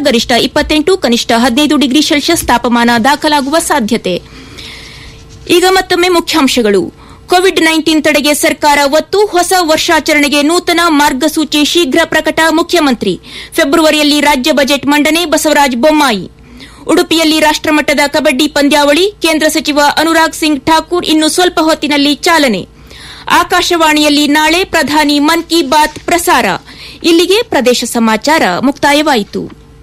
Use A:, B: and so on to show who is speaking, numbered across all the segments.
A: ಗರಿಷ್ಠ ಇಪ್ಪತ್ತೆಂಟು ಕನಿಷ್ಠ ಹದಿನೈದು ಡಿಗ್ರಿ ಸೆಲ್ಸಿಯಸ್ ತಾಪಮಾನ ದಾಖಲಾಗುವ ಸಾಧ್ಯತೆ ಈಗ ಮತ್ತೊಮ್ಮೆ ಮುಖ್ಯಾಂಶಗಳು ಕೋವಿಡ್ ನೈನ್ಟೀನ್ ತಡೆಗೆ ಸರ್ಕಾರ ಒತ್ತು ಹೊಸ ವರ್ಷಾಚರಣೆಗೆ ನೂತನ ಮಾರ್ಗಸೂಚಿ ಶೀಘ್ರ ಪ್ರಕಟ ಮುಖ್ಯಮಂತ್ರಿ ಫೆಬ್ರವರಿಯಲ್ಲಿ ರಾಜ್ಯ ಬಜೆಟ್ ಮಂಡನೆ ಬಸವರಾಜ ಬೊಮ್ಮಾಯಿ ಉಡುಪಿಯಲ್ಲಿ ರಾಷ್ಟಮಟ್ಟದ ಕಬಡ್ಡಿ ಪಂದ್ಯಾವಳಿ ಕೇಂದ್ರ ಸಚಿವ ಅನುರಾಗ್ ಸಿಂಗ್ ಠಾಕೂರ್ ಇನ್ನು ಸ್ವಲ್ಪ ಹೊತ್ತಿನಲ್ಲಿ ಚಾಲನೆ ಆಕಾಶವಾಣಿಯಲ್ಲಿ ನಾಳೆ ಪ್ರಧಾನಿ ಮನ್ ಕಿ ಬಾತ್ ಪ್ರಸಾರ ಇಲ್ಲಿಗೆ ಪ್ರದೇಶ ಸಮಾಚಾರ ಮುಕ್ತಾಯವಾಯಿತು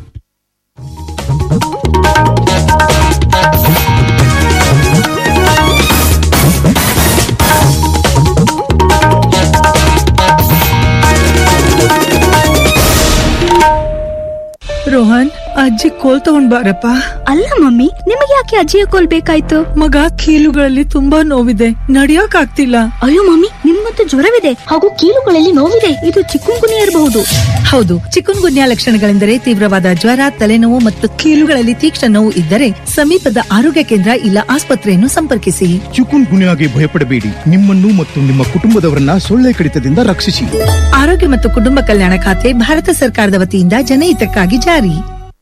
B: ರೋಹನ್ ಅಜ್ಜಿ ಕೋಲ್ ತಗೊಂಡ್ ಬಾರಪ್ಪ
C: ಅಲ್ಲ ಮಮ್ಮಿ ನಿಮಗೆ ಯಾಕೆ ಅಜ್ಜಿಯ ಕೋಲ್ ಬೇಕಾಯ್ತು
B: ಮಗ ಕೀಲುಗಳಲ್ಲಿ ತುಂಬಾ ನೋವಿದೆ ನಡಿಯಕ್ ಆಗ್ತಿಲ್ಲ
C: ಅಯ್ಯೋ ಮಮ್ಮಿ ನಿಮ್ಮಂತೂ ಜ್ವರವಿದೆ ಹಾಗೂ ಕೀಲುಗಳಲ್ಲಿ ನೋವಿದೆ ಇದು ಚಿಕ್ಕುಂಗುನಿ ಇರಬಹುದು
B: ಹೌದು ಚಿಕನ್ ಗುನ್ಯಾ ಲಕ್ಷಣಗಳೆಂದರೆ ತೀವ್ರವಾದ ಜ್ವರ ತಲೆನೋವು ಮತ್ತು ಕೀಲುಗಳಲ್ಲಿ ತೀಕ್ಷ್ಣ ನೋವು ಇದ್ದರೆ ಸಮೀಪದ ಆರೋಗ್ಯ ಕೇಂದ್ರ ಇಲ್ಲ ಆಸ್ಪತ್ರೆಯನ್ನು ಸಂಪರ್ಕಿಸಿ
D: ಚಿಕುನ್ ಗುನ್ಯಾಗೆ ಭಯಪಡಬೇಡಿ ನಿಮ್ಮನ್ನು ಮತ್ತು ನಿಮ್ಮ ಕುಟುಂಬದವರನ್ನ ಸೊಳ್ಳೆ ಕಡಿತದಿಂದ ರಕ್ಷಿಸಿ
B: ಆರೋಗ್ಯ ಮತ್ತು ಕುಟುಂಬ ಕಲ್ಯಾಣ ಖಾತೆ ಭಾರತ ಸರ್ಕಾರದ ವತಿಯಿಂದ ಜನಹಿತಕ್ಕಾಗಿ ಜಾರಿ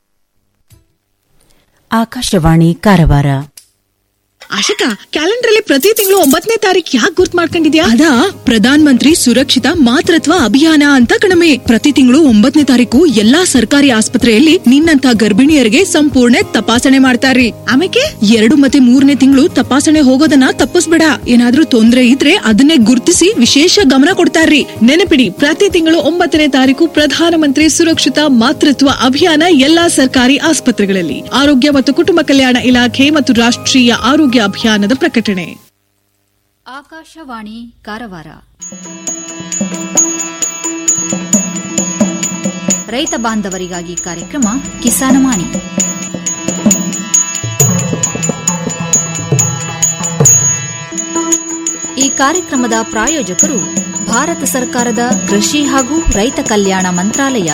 E: ಆಕಾಶವಾಣಿ ಕಾರವಾರ
F: ಆಶಿಕಾ ಕ್ಯಾಲೆಂಡರ್ ಅಲ್ಲಿ ಪ್ರತಿ ತಿಂಗಳು ಒಂಬತ್ತನೇ ತಾರೀಕು ಯಾಕೆ ಗುರ್ತ್ ಮಾಡ್ಕೊಂಡಿದ್ಯಾ ಅದಾ ಪ್ರಧಾನ್ ಮಂತ್ರಿ ಸುರಕ್ಷಿತ ಮಾತೃತ್ವ ಅಭಿಯಾನ ಅಂತ ಕಣಮೆ ಪ್ರತಿ ತಿಂಗಳು ಒಂಬತ್ತನೇ ತಾರೀಕು ಎಲ್ಲಾ ಸರ್ಕಾರಿ ಆಸ್ಪತ್ರೆಯಲ್ಲಿ ನಿನ್ನಂತ ಗರ್ಭಿಣಿಯರಿಗೆ ಸಂಪೂರ್ಣ ತಪಾಸಣೆ ಮಾಡ್ತಾರ್ರಿ ಆಮೇಲೆ ಎರಡು ಮತ್ತೆ ಮೂರನೇ ತಿಂಗಳು ತಪಾಸಣೆ ಹೋಗೋದನ್ನ ತಪ್ಪಿಸ್ಬೇಡ ಏನಾದ್ರೂ ತೊಂದ್ರೆ ಇದ್ರೆ ಅದನ್ನೇ ಗುರ್ತಿಸಿ ವಿಶೇಷ ಗಮನ ಕೊಡ್ತಾರ್ರಿ ನೆನಪಿಡಿ ಪ್ರತಿ ತಿಂಗಳು ಒಂಬತ್ತನೇ ತಾರೀಕು ಪ್ರಧಾನಮಂತ್ರಿ ಸುರಕ್ಷಿತ ಮಾತೃತ್ವ ಅಭಿಯಾನ ಎಲ್ಲಾ ಸರ್ಕಾರಿ ಆಸ್ಪತ್ರೆಗಳಲ್ಲಿ ಆರೋಗ್ಯ ಮತ್ತು ಕುಟುಂಬ ಕಲ್ಯಾಣ ಇಲಾಖೆ ಮತ್ತು ರಾಷ್ಟ್ರೀಯ ಆರೋಗ್ಯ ಅಭಿಯಾನದ ಪ್ರಕಟಣೆ
G: ಆಕಾಶವಾಣಿ ಕಾರವಾರ ರೈತ ಬಾಂಧವರಿಗಾಗಿ ಕಾರ್ಯಕ್ರಮ ಕಿಸಾನವಾಣಿ ಈ ಕಾರ್ಯಕ್ರಮದ ಪ್ರಾಯೋಜಕರು ಭಾರತ ಸರ್ಕಾರದ ಕೃಷಿ ಹಾಗೂ ರೈತ ಕಲ್ಯಾಣ ಮಂತ್ರಾಲಯ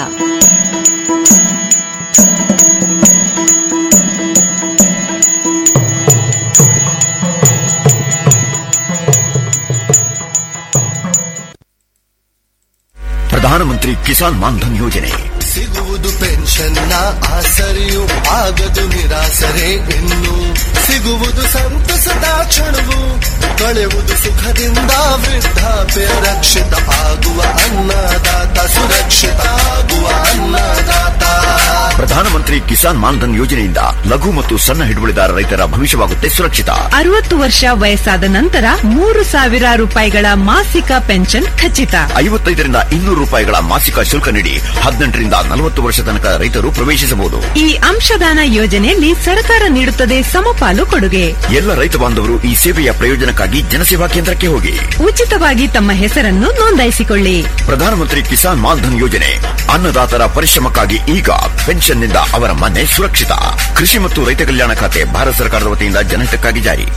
H: ಪ್ರಧಾನಮಂತ್ರಿ ಕಿಸಾನ್ ಮಾನ್ಧನ್ ಯೋಜನೆ
I: ಸಿಗುವುದು ಪೆನ್ಷನ್ನ ಆಸರೆಯು ಆಗದು ನಿರಾಸರೆ ಇನ್ನು ಸಿಗುವುದು ಸಂತಸದ ಕ್ಷಣವು ಕಳೆಯುವುದು ಸುಖದಿಂದ ವೃದ್ಧಾಪ್ಯ ರಕ್ಷಿತ ಆಗುವ ಅನ್ನದಾತ ಸುರಕ್ಷಿತ ಆಗುವ ಅನ್ನದಾತ
H: ಪ್ರಧಾನಮಂತ್ರಿ ಕಿಸಾನ್ ಮಾನ್ಧನ್ ಯೋಜನೆಯಿಂದ ಲಘು ಮತ್ತು ಸಣ್ಣ ಹಿಡುವಳಿದಾರ ರೈತರ ಭವಿಷ್ಯವಾಗುತ್ತೆ ಸುರಕ್ಷಿತ
B: ಅರವತ್ತು ವರ್ಷ ವಯಸ್ಸಾದ ನಂತರ ಮೂರು ಸಾವಿರ ರೂಪಾಯಿಗಳ ಮಾಸಿಕ ಪೆನ್ಷನ್ ಖಚಿತ
H: ಐವತ್ತೈದರಿಂದ ಇನ್ನೂರು ರೂಪಾಯಿಗಳ ಮಾಸಿಕ ಶುಲ್ಕ ನೀಡಿ ಹದಿನೆಂಟರಿಂದ ನಲವತ್ತು ವರ್ಷ ತನಕ ರೈತರು ಪ್ರವೇಶಿಸಬಹುದು
B: ಈ ಅಂಶದಾನ ಯೋಜನೆಯಲ್ಲಿ ಸರ್ಕಾರ ನೀಡುತ್ತದೆ ಸಮಪಾಲು ಕೊಡುಗೆ
H: ಎಲ್ಲ ರೈತ ಬಾಂಧವರು ಈ ಸೇವೆಯ ಪ್ರಯೋಜನಕ್ಕಾಗಿ ಜನಸೇವಾ ಕೇಂದ್ರಕ್ಕೆ ಹೋಗಿ
B: ಉಚಿತವಾಗಿ ತಮ್ಮ ಹೆಸರನ್ನು ನೋಂದಾಯಿಸಿಕೊಳ್ಳಿ
H: ಪ್ರಧಾನಮಂತ್ರಿ ಕಿಸಾನ್ ಮಾನ್ಧನ್ ಯೋಜನೆ ಅನ್ನದಾತರ ಪರಿಶ್ರಮಕ್ಕಾಗಿ ಈಗ ಪೆನ್ಷನ್ನಿಂದ ಅವರ ಮನೆ ಸುರಕ್ಷಿತ ಕೃಷಿ ಮತ್ತು ರೈತ ಕಲ್ಯಾಣ ಖಾತೆ ಭಾರತ ಸರ್ಕಾರದ ವತಿಯಿಂದ ಜನಹಿತಕ್ಕಾಗಿ ಜಾರಿ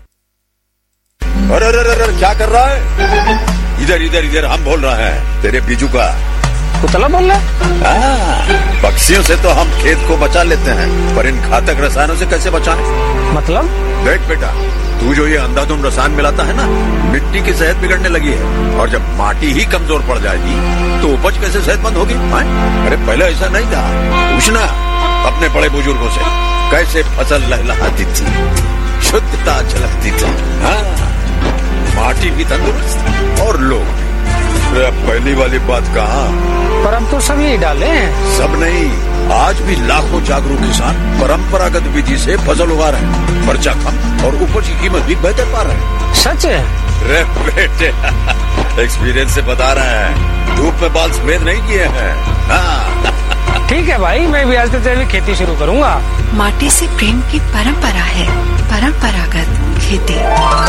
J: अरे अरे अरे क्या कर रहा है इधर इधर इधर हम बोल रहे हैं तेरे बीजू का
K: कुतला बोल रहा
J: हाँ, पक्षियों से तो हम खेत को बचा लेते हैं पर इन घातक रसायनों से कैसे बचाएं?
K: मतलब
J: देख बेटा तू जो ये अंधाधुंध रसायन मिलाता है ना मिट्टी की सेहत बिगड़ने लगी है और जब माटी ही कमजोर पड़ जाएगी तो उपज कैसे सेहतमंद होगी हाँ? अरे पहले ऐसा नहीं था पूछना अपने बड़े बुजुर्गों से कैसे फसल लहलहाती थी शुद्धता झलकती थी हाँ माटी भी तंदुरुस्त और लोग भी। अरे अब पहली वाली बात कहा
K: पर अब तो सब यही डाले हैं
J: सब नहीं आज भी लाखों जागरूक किसान परंपरागत विधि से फसल उगा रहे हैं खर्चा कम और उपज की कीमत भी बेहतर पा रहे हैं
K: सच है
J: रे बेटे एक्सपीरियंस से बता रहे हैं धूप में बाल सफेद नहीं किए हैं हाँ
K: ठीक है भाई मैं भी आज से जैविक खेती शुरू करूंगा
L: माटी से प्रेम की परंपरा है परंपरागत खेती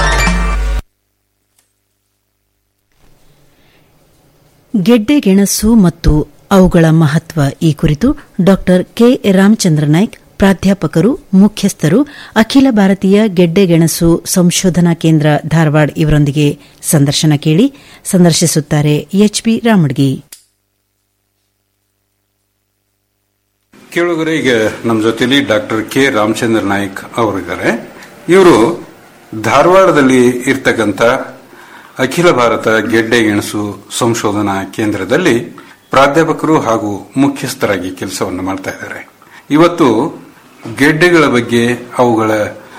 E: ಗೆಡ್ಡೆ ಗೆಣಸು ಮತ್ತು ಅವುಗಳ ಮಹತ್ವ ಈ ಕುರಿತು ಡಾಕ್ಟರ್ ಕೆ ರಾಮಚಂದ್ರ ನಾಯ್ಕ್ ಪ್ರಾಧ್ಯಾಪಕರು ಮುಖ್ಯಸ್ಥರು ಅಖಿಲ ಭಾರತೀಯ ಗೆಡ್ಡೆ ಗೆಣಸು ಸಂಶೋಧನಾ ಕೇಂದ್ರ ಧಾರವಾಡ ಇವರೊಂದಿಗೆ ಸಂದರ್ಶನ ಕೇಳಿ ಸಂದರ್ಶಿಸುತ್ತಾರೆ ಎಚ್ಬಿ ರಾಮಡ್ಗಿ
M: ಕೇಳುಗರೆ ಈಗ ನಮ್ಮ ಜೊತೆಲಿ ಡಾಕ್ಟರ್ ಕೆ ರಾಮಚಂದ್ರ ನಾಯ್ಕ್ ಅವರಿದ್ದಾರೆ ಇವರು ಧಾರವಾಡದಲ್ಲಿ ಇರ್ತಕ್ಕಂಥ ಅಖಿಲ ಭಾರತ ಗೆಡ್ಡೆ ಗೆಣಸು ಸಂಶೋಧನಾ ಕೇಂದ್ರದಲ್ಲಿ ಪ್ರಾಧ್ಯಾಪಕರು ಹಾಗೂ ಮುಖ್ಯಸ್ಥರಾಗಿ ಕೆಲಸವನ್ನು ಮಾಡ್ತಾ ಇದ್ದಾರೆ ಇವತ್ತು ಗೆಡ್ಡೆಗಳ ಬಗ್ಗೆ ಅವುಗಳ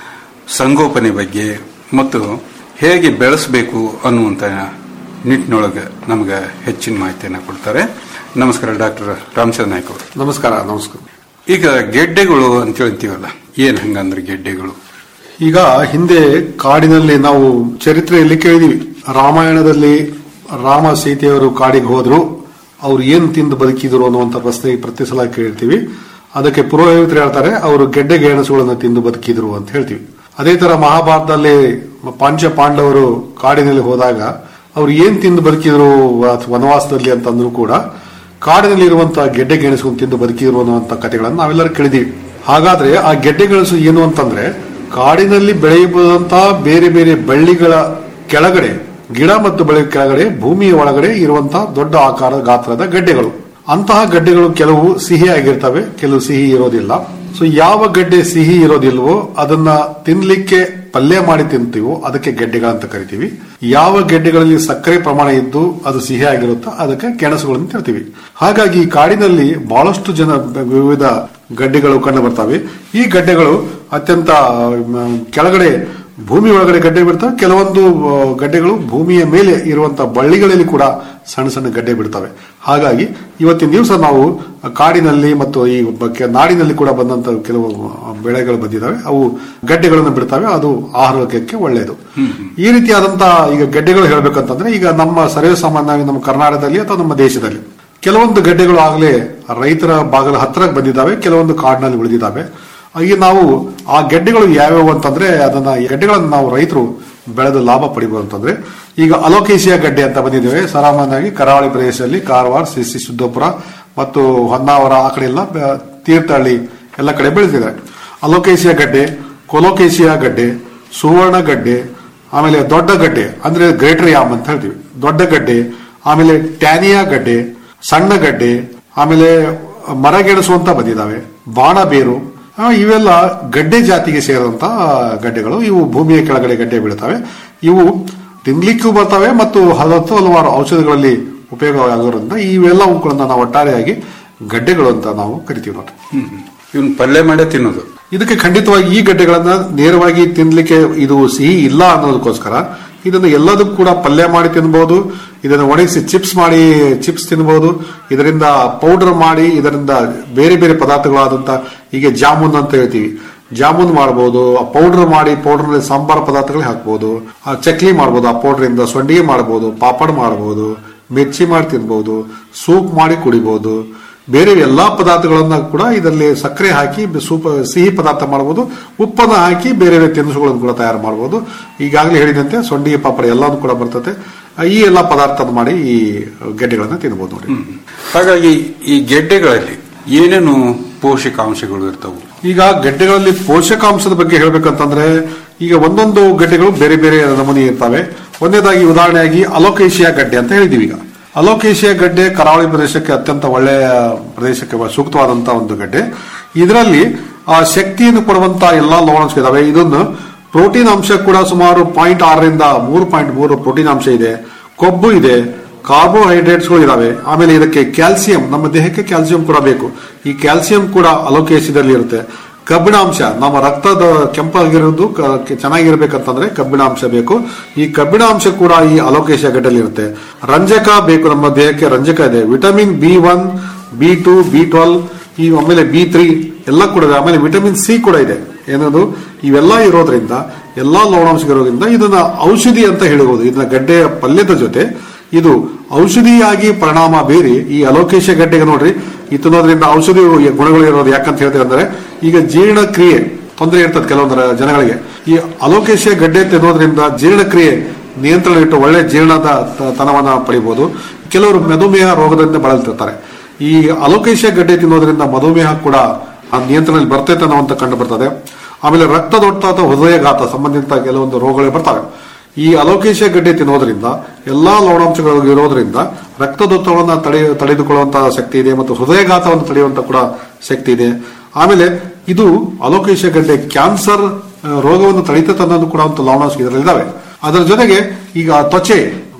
M: ಸಂಗೋಪನೆ ಬಗ್ಗೆ ಮತ್ತು ಹೇಗೆ ಬೆಳೆಸಬೇಕು ಅನ್ನುವಂಥ ನಿಟ್ಟಿನೊಳಗೆ ನಮಗೆ ಹೆಚ್ಚಿನ ಮಾಹಿತಿಯನ್ನು ಕೊಡ್ತಾರೆ ನಮಸ್ಕಾರ ಡಾಕ್ಟರ್ ರಾಮಚಂದ್ರ ನಾಯ್ಕ ಅವರು
N: ನಮಸ್ಕಾರ ನಮಸ್ಕಾರ
M: ಈಗ ಗೆಡ್ಡೆಗಳು ಅಂತ ಹೇಳ್ತೀವಲ್ಲ ಏನ್ ಹಂಗಂದ್ರೆ ಗೆಡ್ಡೆಗಳು
N: ಈಗ ಹಿಂದೆ ಕಾಡಿನಲ್ಲಿ ನಾವು ಚರಿತ್ರೆಯಲ್ಲಿ ಕೇಳಿದೀವಿ ರಾಮಾಯಣದಲ್ಲಿ ರಾಮ ಸೀತೆಯವರು ಕಾಡಿಗೆ ಹೋದ್ರು ಅವ್ರು ಏನ್ ತಿಂದು ಬದುಕಿದ್ರು ಅನ್ನುವಂತ ಪ್ರಶ್ನೆ ಪ್ರತಿ ಸಲ ಕೇಳ್ತೀವಿ ಅದಕ್ಕೆ ಪುರೋಹಿತರು ಹೇಳ್ತಾರೆ ಅವರು ಗೆಡ್ಡೆ ಗೆಣಸುಗಳನ್ನು ತಿಂದು ಬದುಕಿದ್ರು ಅಂತ ಹೇಳ್ತೀವಿ ಅದೇ ತರ ಮಹಾಭಾರತದಲ್ಲಿ ಪಾಂಚ ಪಾಂಡವರು ಕಾಡಿನಲ್ಲಿ ಹೋದಾಗ ಅವ್ರು ಏನ್ ತಿಂದು ಬದುಕಿದ್ರು ಅಥವಾ ವನವಾಸದಲ್ಲಿ ಅಂತಂದ್ರು ಕೂಡ ಕಾಡಿನಲ್ಲಿ ಇರುವಂತಹ ಗೆಡ್ಡೆ ಗೆಣಸು ತಿಂದು ಬದುಕಿದ್ರು ಅನ್ನುವಂತ ಕಥೆಗಳನ್ನು ನಾವೆಲ್ಲರೂ ಕೇಳಿದೀವಿ ಹಾಗಾದ್ರೆ ಆ ಗೆಡ್ಡೆ ಗೆಣಸು ಏನು ಅಂತಂದ್ರೆ ಕಾಡಿನಲ್ಲಿ ಬೆಳೆಯಬಹುದಂತಹ ಬೇರೆ ಬೇರೆ ಬಳ್ಳಿಗಳ ಕೆಳಗಡೆ ಗಿಡ ಮತ್ತು ಬೆಳೆ ಕೆಳಗಡೆ ಭೂಮಿಯ ಒಳಗಡೆ ಇರುವಂತಹ ದೊಡ್ಡ ಆಕಾರ ಗಾತ್ರದ ಗಡ್ಡೆಗಳು ಅಂತಹ ಗಡ್ಡೆಗಳು ಕೆಲವು ಸಿಹಿ ಆಗಿರ್ತವೆ ಕೆಲವು ಸಿಹಿ ಇರೋದಿಲ್ಲ ಸೊ ಯಾವ ಗಡ್ಡೆ ಸಿಹಿ ಇರೋದಿಲ್ವೋ ಅದನ್ನ ತಿನ್ಲಿಕ್ಕೆ ಪಲ್ಯ ಮಾಡಿ ತಿಂತೀವೋ ಅದಕ್ಕೆ ಗೆಡ್ಡೆಗಳಂತ ಕರಿತೀವಿ ಯಾವ ಗೆಡ್ಡೆಗಳಲ್ಲಿ ಸಕ್ಕರೆ ಪ್ರಮಾಣ ಇದ್ದು ಅದು ಸಿಹಿ ಆಗಿರುತ್ತೋ ಅದಕ್ಕೆ ಗೆಣಸುಗಳನ್ನು ತಿಂತೀವಿ ಹಾಗಾಗಿ ಈ ಕಾಡಿನಲ್ಲಿ ಬಹಳಷ್ಟು ಜನ ವಿವಿಧ ಗಡ್ಡೆಗಳು ಕಂಡು ಬರ್ತವೆ ಈ ಗಡ್ಡೆಗಳು ಅತ್ಯಂತ ಮ್, ಕೆಳಗಡೆ ಭೂಮಿ ಒಳಗಡೆ ಗಡ್ಡೆ ಬಿಡ್ತವೆ ಕೆಲವೊಂದು ಆ, ಗಡ್ಡೆಗಳು ಭೂಮಿಯ ಮೇಲೆ ಇರುವಂತಹ ಬಳ್ಳಿಗಳಲ್ಲಿ ಕೂಡ ಸಣ್ಣ ಸಣ್ಣ ಗಡ್ಡೆ ಬಿಡ್ತವೆ ಹಾಗಾಗಿ ಇವತ್ತಿನ ದಿವಸ ನಾವು ಕಾಡಿನಲ್ಲಿ ಮತ್ತು ಈ ಬಗ್ಗೆ ನಾಡಿನಲ್ಲಿ ಕೂಡ ಬಂದಂತ ಕೆಲವು ಬೆಳೆಗಳು ಬಂದಿದ್ದಾವೆ ಅವು ಗಡ್ಡೆಗಳನ್ನು ಬಿಡ್ತವೆ ಅದು ಆರೋಗ್ಯಕ್ಕೆ ಒಳ್ಳೆಯದು ಈ ರೀತಿಯಾದಂತಹ ಈಗ ಗಡ್ಡೆಗಳು ಹೇಳ್ಬೇಕಂತಂದ್ರೆ ಈಗ ನಮ್ಮ ಸರ್ವೇ ಸಾಮಾನ್ಯವಾಗಿ ನಮ್ಮ ಕರ್ನಾಟಕದಲ್ಲಿ ಅಥವಾ ನಮ್ಮ ದೇಶದಲ್ಲಿ ಕೆಲವೊಂದು ಗಡ್ಡೆಗಳು ಆಗಲೇ ರೈತರ ಬಾಗಲ ಹತ್ರ ಬಂದಿದ್ದಾವೆ ಕೆಲವೊಂದು ಕಾಡಿನಲ್ಲಿ ಉಳಿದಿದ್ದಾವೆ ಈಗ ನಾವು ಆ ಗೆಡ್ಡೆಗಳು ಯಾವ್ಯಾವು ಅಂತಂದ್ರೆ ಅದನ್ನ ಈ ಗೆಡ್ಡೆಗಳನ್ನು ನಾವು ರೈತರು ಬೆಳೆದು ಲಾಭ ಪಡಿಬಹುದು ಅಂತಂದ್ರೆ ಈಗ ಅಲೋಕೇಶಿಯಾ ಗಡ್ಡೆ ಅಂತ ಬಂದಿದ್ದೇವೆ ಸಾಮಾನ್ಯವಾಗಿ ಕರಾವಳಿ ಪ್ರದೇಶದಲ್ಲಿ ಕಾರವಾರ ಸಿಸಿ ಸಿದ್ದೋಪುರ ಮತ್ತು ಹೊನ್ನಾವರ ಆ ಕಡೆ ಎಲ್ಲ ಬ- ತೀರ್ಥಹಳ್ಳಿ ಎಲ್ಲ ಕಡೆ ಬೆಳೆದಿದೆ ಅಲೋಕೇಶಿಯಾ ಗಡ್ಡೆ ಕೊಲೋಕೇಶಿಯಾ ಗಡ್ಡೆ ಸುವರ್ಣ ಗಡ್ಡೆ ಆಮೇಲೆ ದೊಡ್ಡ ಗಡ್ಡೆ ಅಂದ್ರೆ ಗ್ರೇಟರ್ ಯಾಮ್ ಅಂತ ಹೇಳ್ತೀವಿ ದೊಡ್ಡ ಗಡ್ಡೆ ಆಮೇಲೆ ಟ್ಯಾನಿಯಾ ಗಡ್ಡೆ ಸಣ್ಣ ಗಡ್ಡೆ ಆಮೇಲೆ ಮರಗೆಣಸು ಅಂತ ಬಂದಿದ್ದಾವೆ ಬಾಣಬೇರು ಆ, ಇವೆಲ್ಲ ಗಡ್ಡೆ ಜಾತಿಗೆ ಸೇರಿದಂತ ಗಡ್ಡೆಗಳು ಇವು ಭೂಮಿಯ ಕೆಳಗಡೆ ಗಡ್ಡೆ ಬೀಳ್ತವೆ ಇವು ತಿನ್ಲಿಕ್ಕೂ ಬರ್ತವೆ ಮತ್ತು ಹಲವತ್ತು ಹಲವಾರು ಔಷಧಿಗಳಲ್ಲಿ ಉಪಯೋಗವಾಗಿರೋದ್ರಿಂದ ಇವೆಲ್ಲವುಗಳನ್ನ ನಾವು ಒಟ್ಟಾರೆಯಾಗಿ ಗಡ್ಡೆಗಳು ಅಂತ ನಾವು ಕರಿತೀವಿ ನೋಡಿ
M: ಇವನ್ ಪಲ್ಯ ಮಾಡೇ ತಿನ್ನೋದು
N: ಇದಕ್ಕೆ ಖಂಡಿತವಾಗಿ ಈ ಗಡ್ಡೆಗಳನ್ನ ನೇರವಾಗಿ ತಿನ್ಲಿಕ್ಕೆ ಇದು ಸಿಹಿ ಇಲ್ಲ ಅನ್ನೋದಕ್ಕೋಸ್ಕರ ಇದನ್ನು ಎಲ್ಲದಕ್ಕೂ ಕೂಡ ಪಲ್ಯ ಮಾಡಿ ತಿನ್ಬಹುದು ಇದನ್ನು ಒಣಗಿಸಿ ಚಿಪ್ಸ್ ಮಾಡಿ ಚಿಪ್ಸ್ ತಿನ್ಬಹುದು ಇದರಿಂದ ಪೌಡರ್ ಮಾಡಿ ಇದರಿಂದ ಬೇರೆ ಬೇರೆ ಪದಾರ್ಥಗಳಾದಂತ ಹೀಗೆ ಜಾಮೂನ್ ಅಂತ ಹೇಳ್ತೀವಿ ಜಾಮೂನ್ ಮಾಡಬಹುದು ಪೌಡರ್ ಮಾಡಿ ಪೌಡರ್ ಸಾಂಬಾರ ಪದಾರ್ಥಗಳು ಹಾಕ್ಬಹುದು ಆ ಚಕ್ಲಿ ಮಾಡಬಹುದು ಆ ಪೌಡರ್ ಇಂದ ಸೊಂಡಿಗೆ ಮಾಡಬಹುದು ಪಾಪಡ್ ಮಾಡಬಹುದು ಮಿರ್ಚಿ ಮಾಡಿ ತಿನ್ಬಹುದು ಸೂಪ್ ಮಾಡಿ ಕುಡಿಬಹುದು ಬೇರೆ ಎಲ್ಲಾ ಪದಾರ್ಥಗಳನ್ನ ಕೂಡ ಇದರಲ್ಲಿ ಸಕ್ಕರೆ ಹಾಕಿ ಬೆ- ಸೂಪ ಸಿಹಿ ಪದಾರ್ಥ ಮಾಡಬಹುದು ಉಪ್ಪನ್ನ ಹಾಕಿ ಬೇರೆ ಬೇರೆ ತಿನಿಸುಗಳನ್ನು ಕೂಡ ತಯಾರು ಮಾಡಬಹುದು ಈಗಾಗಲೇ ಹೇಳಿದಂತೆ ಸೊಂಡಿಗೆ ಪಾಪಡ ಎಲ್ಲಾನು ಕೂಡ ಬರ್ತದೆ ಈ ಎಲ್ಲಾ ಪದಾರ್ಥ ಮಾಡಿ ಈ ಗೆಡ್ಡೆಗಳನ್ನ ತಿನ್ಬಹುದು ನೋಡಿ
M: ಹಾಗಾಗಿ ಈ ಗೆಡ್ಡೆಗಳಲ್ಲಿ ಏನೇನು ಪೋಷಕಾಂಶಗಳು ಇರ್ತವು
N: ಈಗ ಗಡ್ಡೆಗಳಲ್ಲಿ ಪೋಷಕಾಂಶದ ಬಗ್ಗೆ ಹೇಳ್ಬೇಕಂತಂದ್ರೆ ಈಗ ಒಂದೊಂದು ಗಡ್ಡೆಗಳು ಬೇರೆ ಬೇರೆ ನಮೂನೆ ಇರ್ತವೆ ಒಂದನೇದಾಗಿ ಉದಾಹರಣೆಯಾಗಿ ಅಲೋಕೇಶಿಯಾ ಗಡ್ಡೆ ಅಂತ ಹೇಳಿದೀವಿ ಈಗ ಅಲೋಕೇಶಿಯಾ ಗಡ್ಡೆ ಕರಾವಳಿ ಪ್ರದೇಶಕ್ಕೆ ಅತ್ಯಂತ ಒಳ್ಳೆಯ ಪ್ರದೇಶಕ್ಕೆ ಸೂಕ್ತವಾದಂತಹ ಒಂದು ಗಡ್ಡೆ ಇದರಲ್ಲಿ ಆ ಶಕ್ತಿಯನ್ನು ಕೊಡುವಂತಹ ಎಲ್ಲಾ ಲವಣಾಂಶ ಇದಾವೆ ಇದನ್ನು ಪ್ರೋಟೀನ್ ಅಂಶ ಕೂಡ ಸುಮಾರು ಪಾಯಿಂಟ್ ಆರರಿಂದ ಮೂರು ಪಾಯಿಂಟ್ ಮೂರು ಪ್ರೋಟೀನ್ ಅಂಶ ಇದೆ ಕೊಬ್ಬು ಇದೆ ಕಾರ್ಬೋಹೈಡ್ರೇಟ್ಸ್ಗಳು ಇದಾವೆ ಆಮೇಲೆ ಇದಕ್ಕೆ ಕ್ಯಾಲ್ಸಿಯಂ ನಮ್ಮ ದೇಹಕ್ಕೆ ಕ್ಯಾಲ್ಸಿಯಂ ಕೂಡ ಬೇಕು ಈ ಕ್ಯಾಲ್ಸಿಯಂ ಕೂಡ ಅಲೋಕೇಶದಲ್ಲಿ ಇರುತ್ತೆ ಕಬ್ಬಿಣಾಂಶ ನಮ್ಮ ರಕ್ತದ ಕೆಂಪಾಗಿರೋದು ಕ- ಕೆ- ಚೆನ್ನಾಗಿರ್ಬೇಕಂತಂದ್ರೆ ಕಬ್ಬಿಣಾಂಶ ಬೇಕು ಈ ಕಬ್ಬಿಣಾಂಶ ಕೂಡ ಈ ಅಲೋಕೇಶ ಗಡ್ಡೆಯಲ್ಲಿ ಇರುತ್ತೆ ರಂಜಕ ಬೇಕು ನಮ್ಮ ದೇಹಕ್ಕೆ ರಂಜಕ ಇದೆ vitamin B one B two B twelve ಈ ಆಮೇಲೆ ಬಿ ತ್ರೀ ಎಲ್ಲ ಕೂಡ ಇದೆ ಆಮೇಲೆ ವಿಟಮಿನ್ ಸಿ ಕೂಡ ಇದೆ ಏನದು ಇವೆಲ್ಲ ಇರೋದ್ರಿಂದ ಎಲ್ಲಾ ಲವಣಾಂಶ ಇರೋದ್ರಿಂದ ಇದನ್ನ ಔಷಧಿ ಅಂತ ಹೇಳಬಹುದು ಇದನ್ನ ಗಡ್ಡೆಯ ಪಲ್ಯದ ಜೊತೆ ಇದು ಔಷಧಿಯಾಗಿ ಪರಿಣಾಮ ಬೀರಿ ಈ ಅಲೋಕೇಶ ಗಡ್ಡೆಗೆ ನೋಡ್ರಿ ಈ ತಿನ್ನೋದ್ರಿಂದ ಔಷಧಿ ಗುಣಗಳು ಇರೋದು ಯಾಕಂತ ಹೇಳ್ತೀವಿ ಅಂದ್ರೆ ಈಗ ಜೀರ್ಣಕ್ರಿಯೆ ತೊಂದರೆ ಇರ್ತದೆ ಕೆಲವೊಂದು ಜನಗಳಿಗೆ ಈ ಅಲೋಕೇಶ ಗಡ್ಡೆ ತಿನ್ನೋದ್ರಿಂದ ಜೀರ್ಣಕ್ರಿಯೆ ನಿಯಂತ್ರಣ ಇಟ್ಟು ಒಳ್ಳೆ ಜೀರ್ಣದ ತ- ತನವನ್ನ ಪಡಿಬಹುದು ಕೆಲವರು ಮಧುಮೇಹ ರೋಗದಿಂದ ಬಳಲ್ತಿರ್ತಾರೆ ಈ ಅಲೋಕೇಶ ಗಡ್ಡೆ ತಿನ್ನೋದ್ರಿಂದ ಮಧುಮೇಹ ಕೂಡ ಆ ನಿಯಂತ್ರಣದಲ್ಲಿ ಬರ್ತೈತೆ ಅನ್ನುವಂತ ಕಂಡು ಬರ್ತದೆ ಆಮೇಲೆ ರಕ್ತದೊತ್ತ ಅಥವಾ ಹೃದಯಘಾತ ಸಂಬಂಧಿತ ಕೆಲವೊಂದು ರೋಗಗಳು ಬರ್ತವೆ ಈ ಅಲೋಕೇಶ ಗಡ್ಡೆ ತಿನ್ನೋದ್ರಿಂದ ಎಲ್ಲಾ ಲವಣಾಂಶಗಳು ಇರೋದ್ರಿಂದ ರಕ್ತದೊತ್ತಡವನ್ನು ತಡೆ ತಡೆದುಕೊಳ್ಳುವಂತಹ ಶಕ್ತಿ ಇದೆ ಮತ್ತು ಹೃದಯಘಾತವನ್ನು ತಡೆಯುವಂತ ಕೂಡ ಶಕ್ತಿ ಇದೆ ಆಮೇಲೆ ಇದು ಅಲೋಕೇಶ ಗಡ್ಡೆ ಕ್ಯಾನ್ಸರ್ ಆ, ರೋಗವನ್ನು ತಡೆಯುತ್ತೆ ಅನ್ನೋದು ಕೂಡ ಒಂದು ಲವಣಾಂಶ ಇದರಲ್ಲಿದ್ದಾವೆ ಅದರ ಜೊತೆಗೆ ಈಗ ತ್ವಚೆ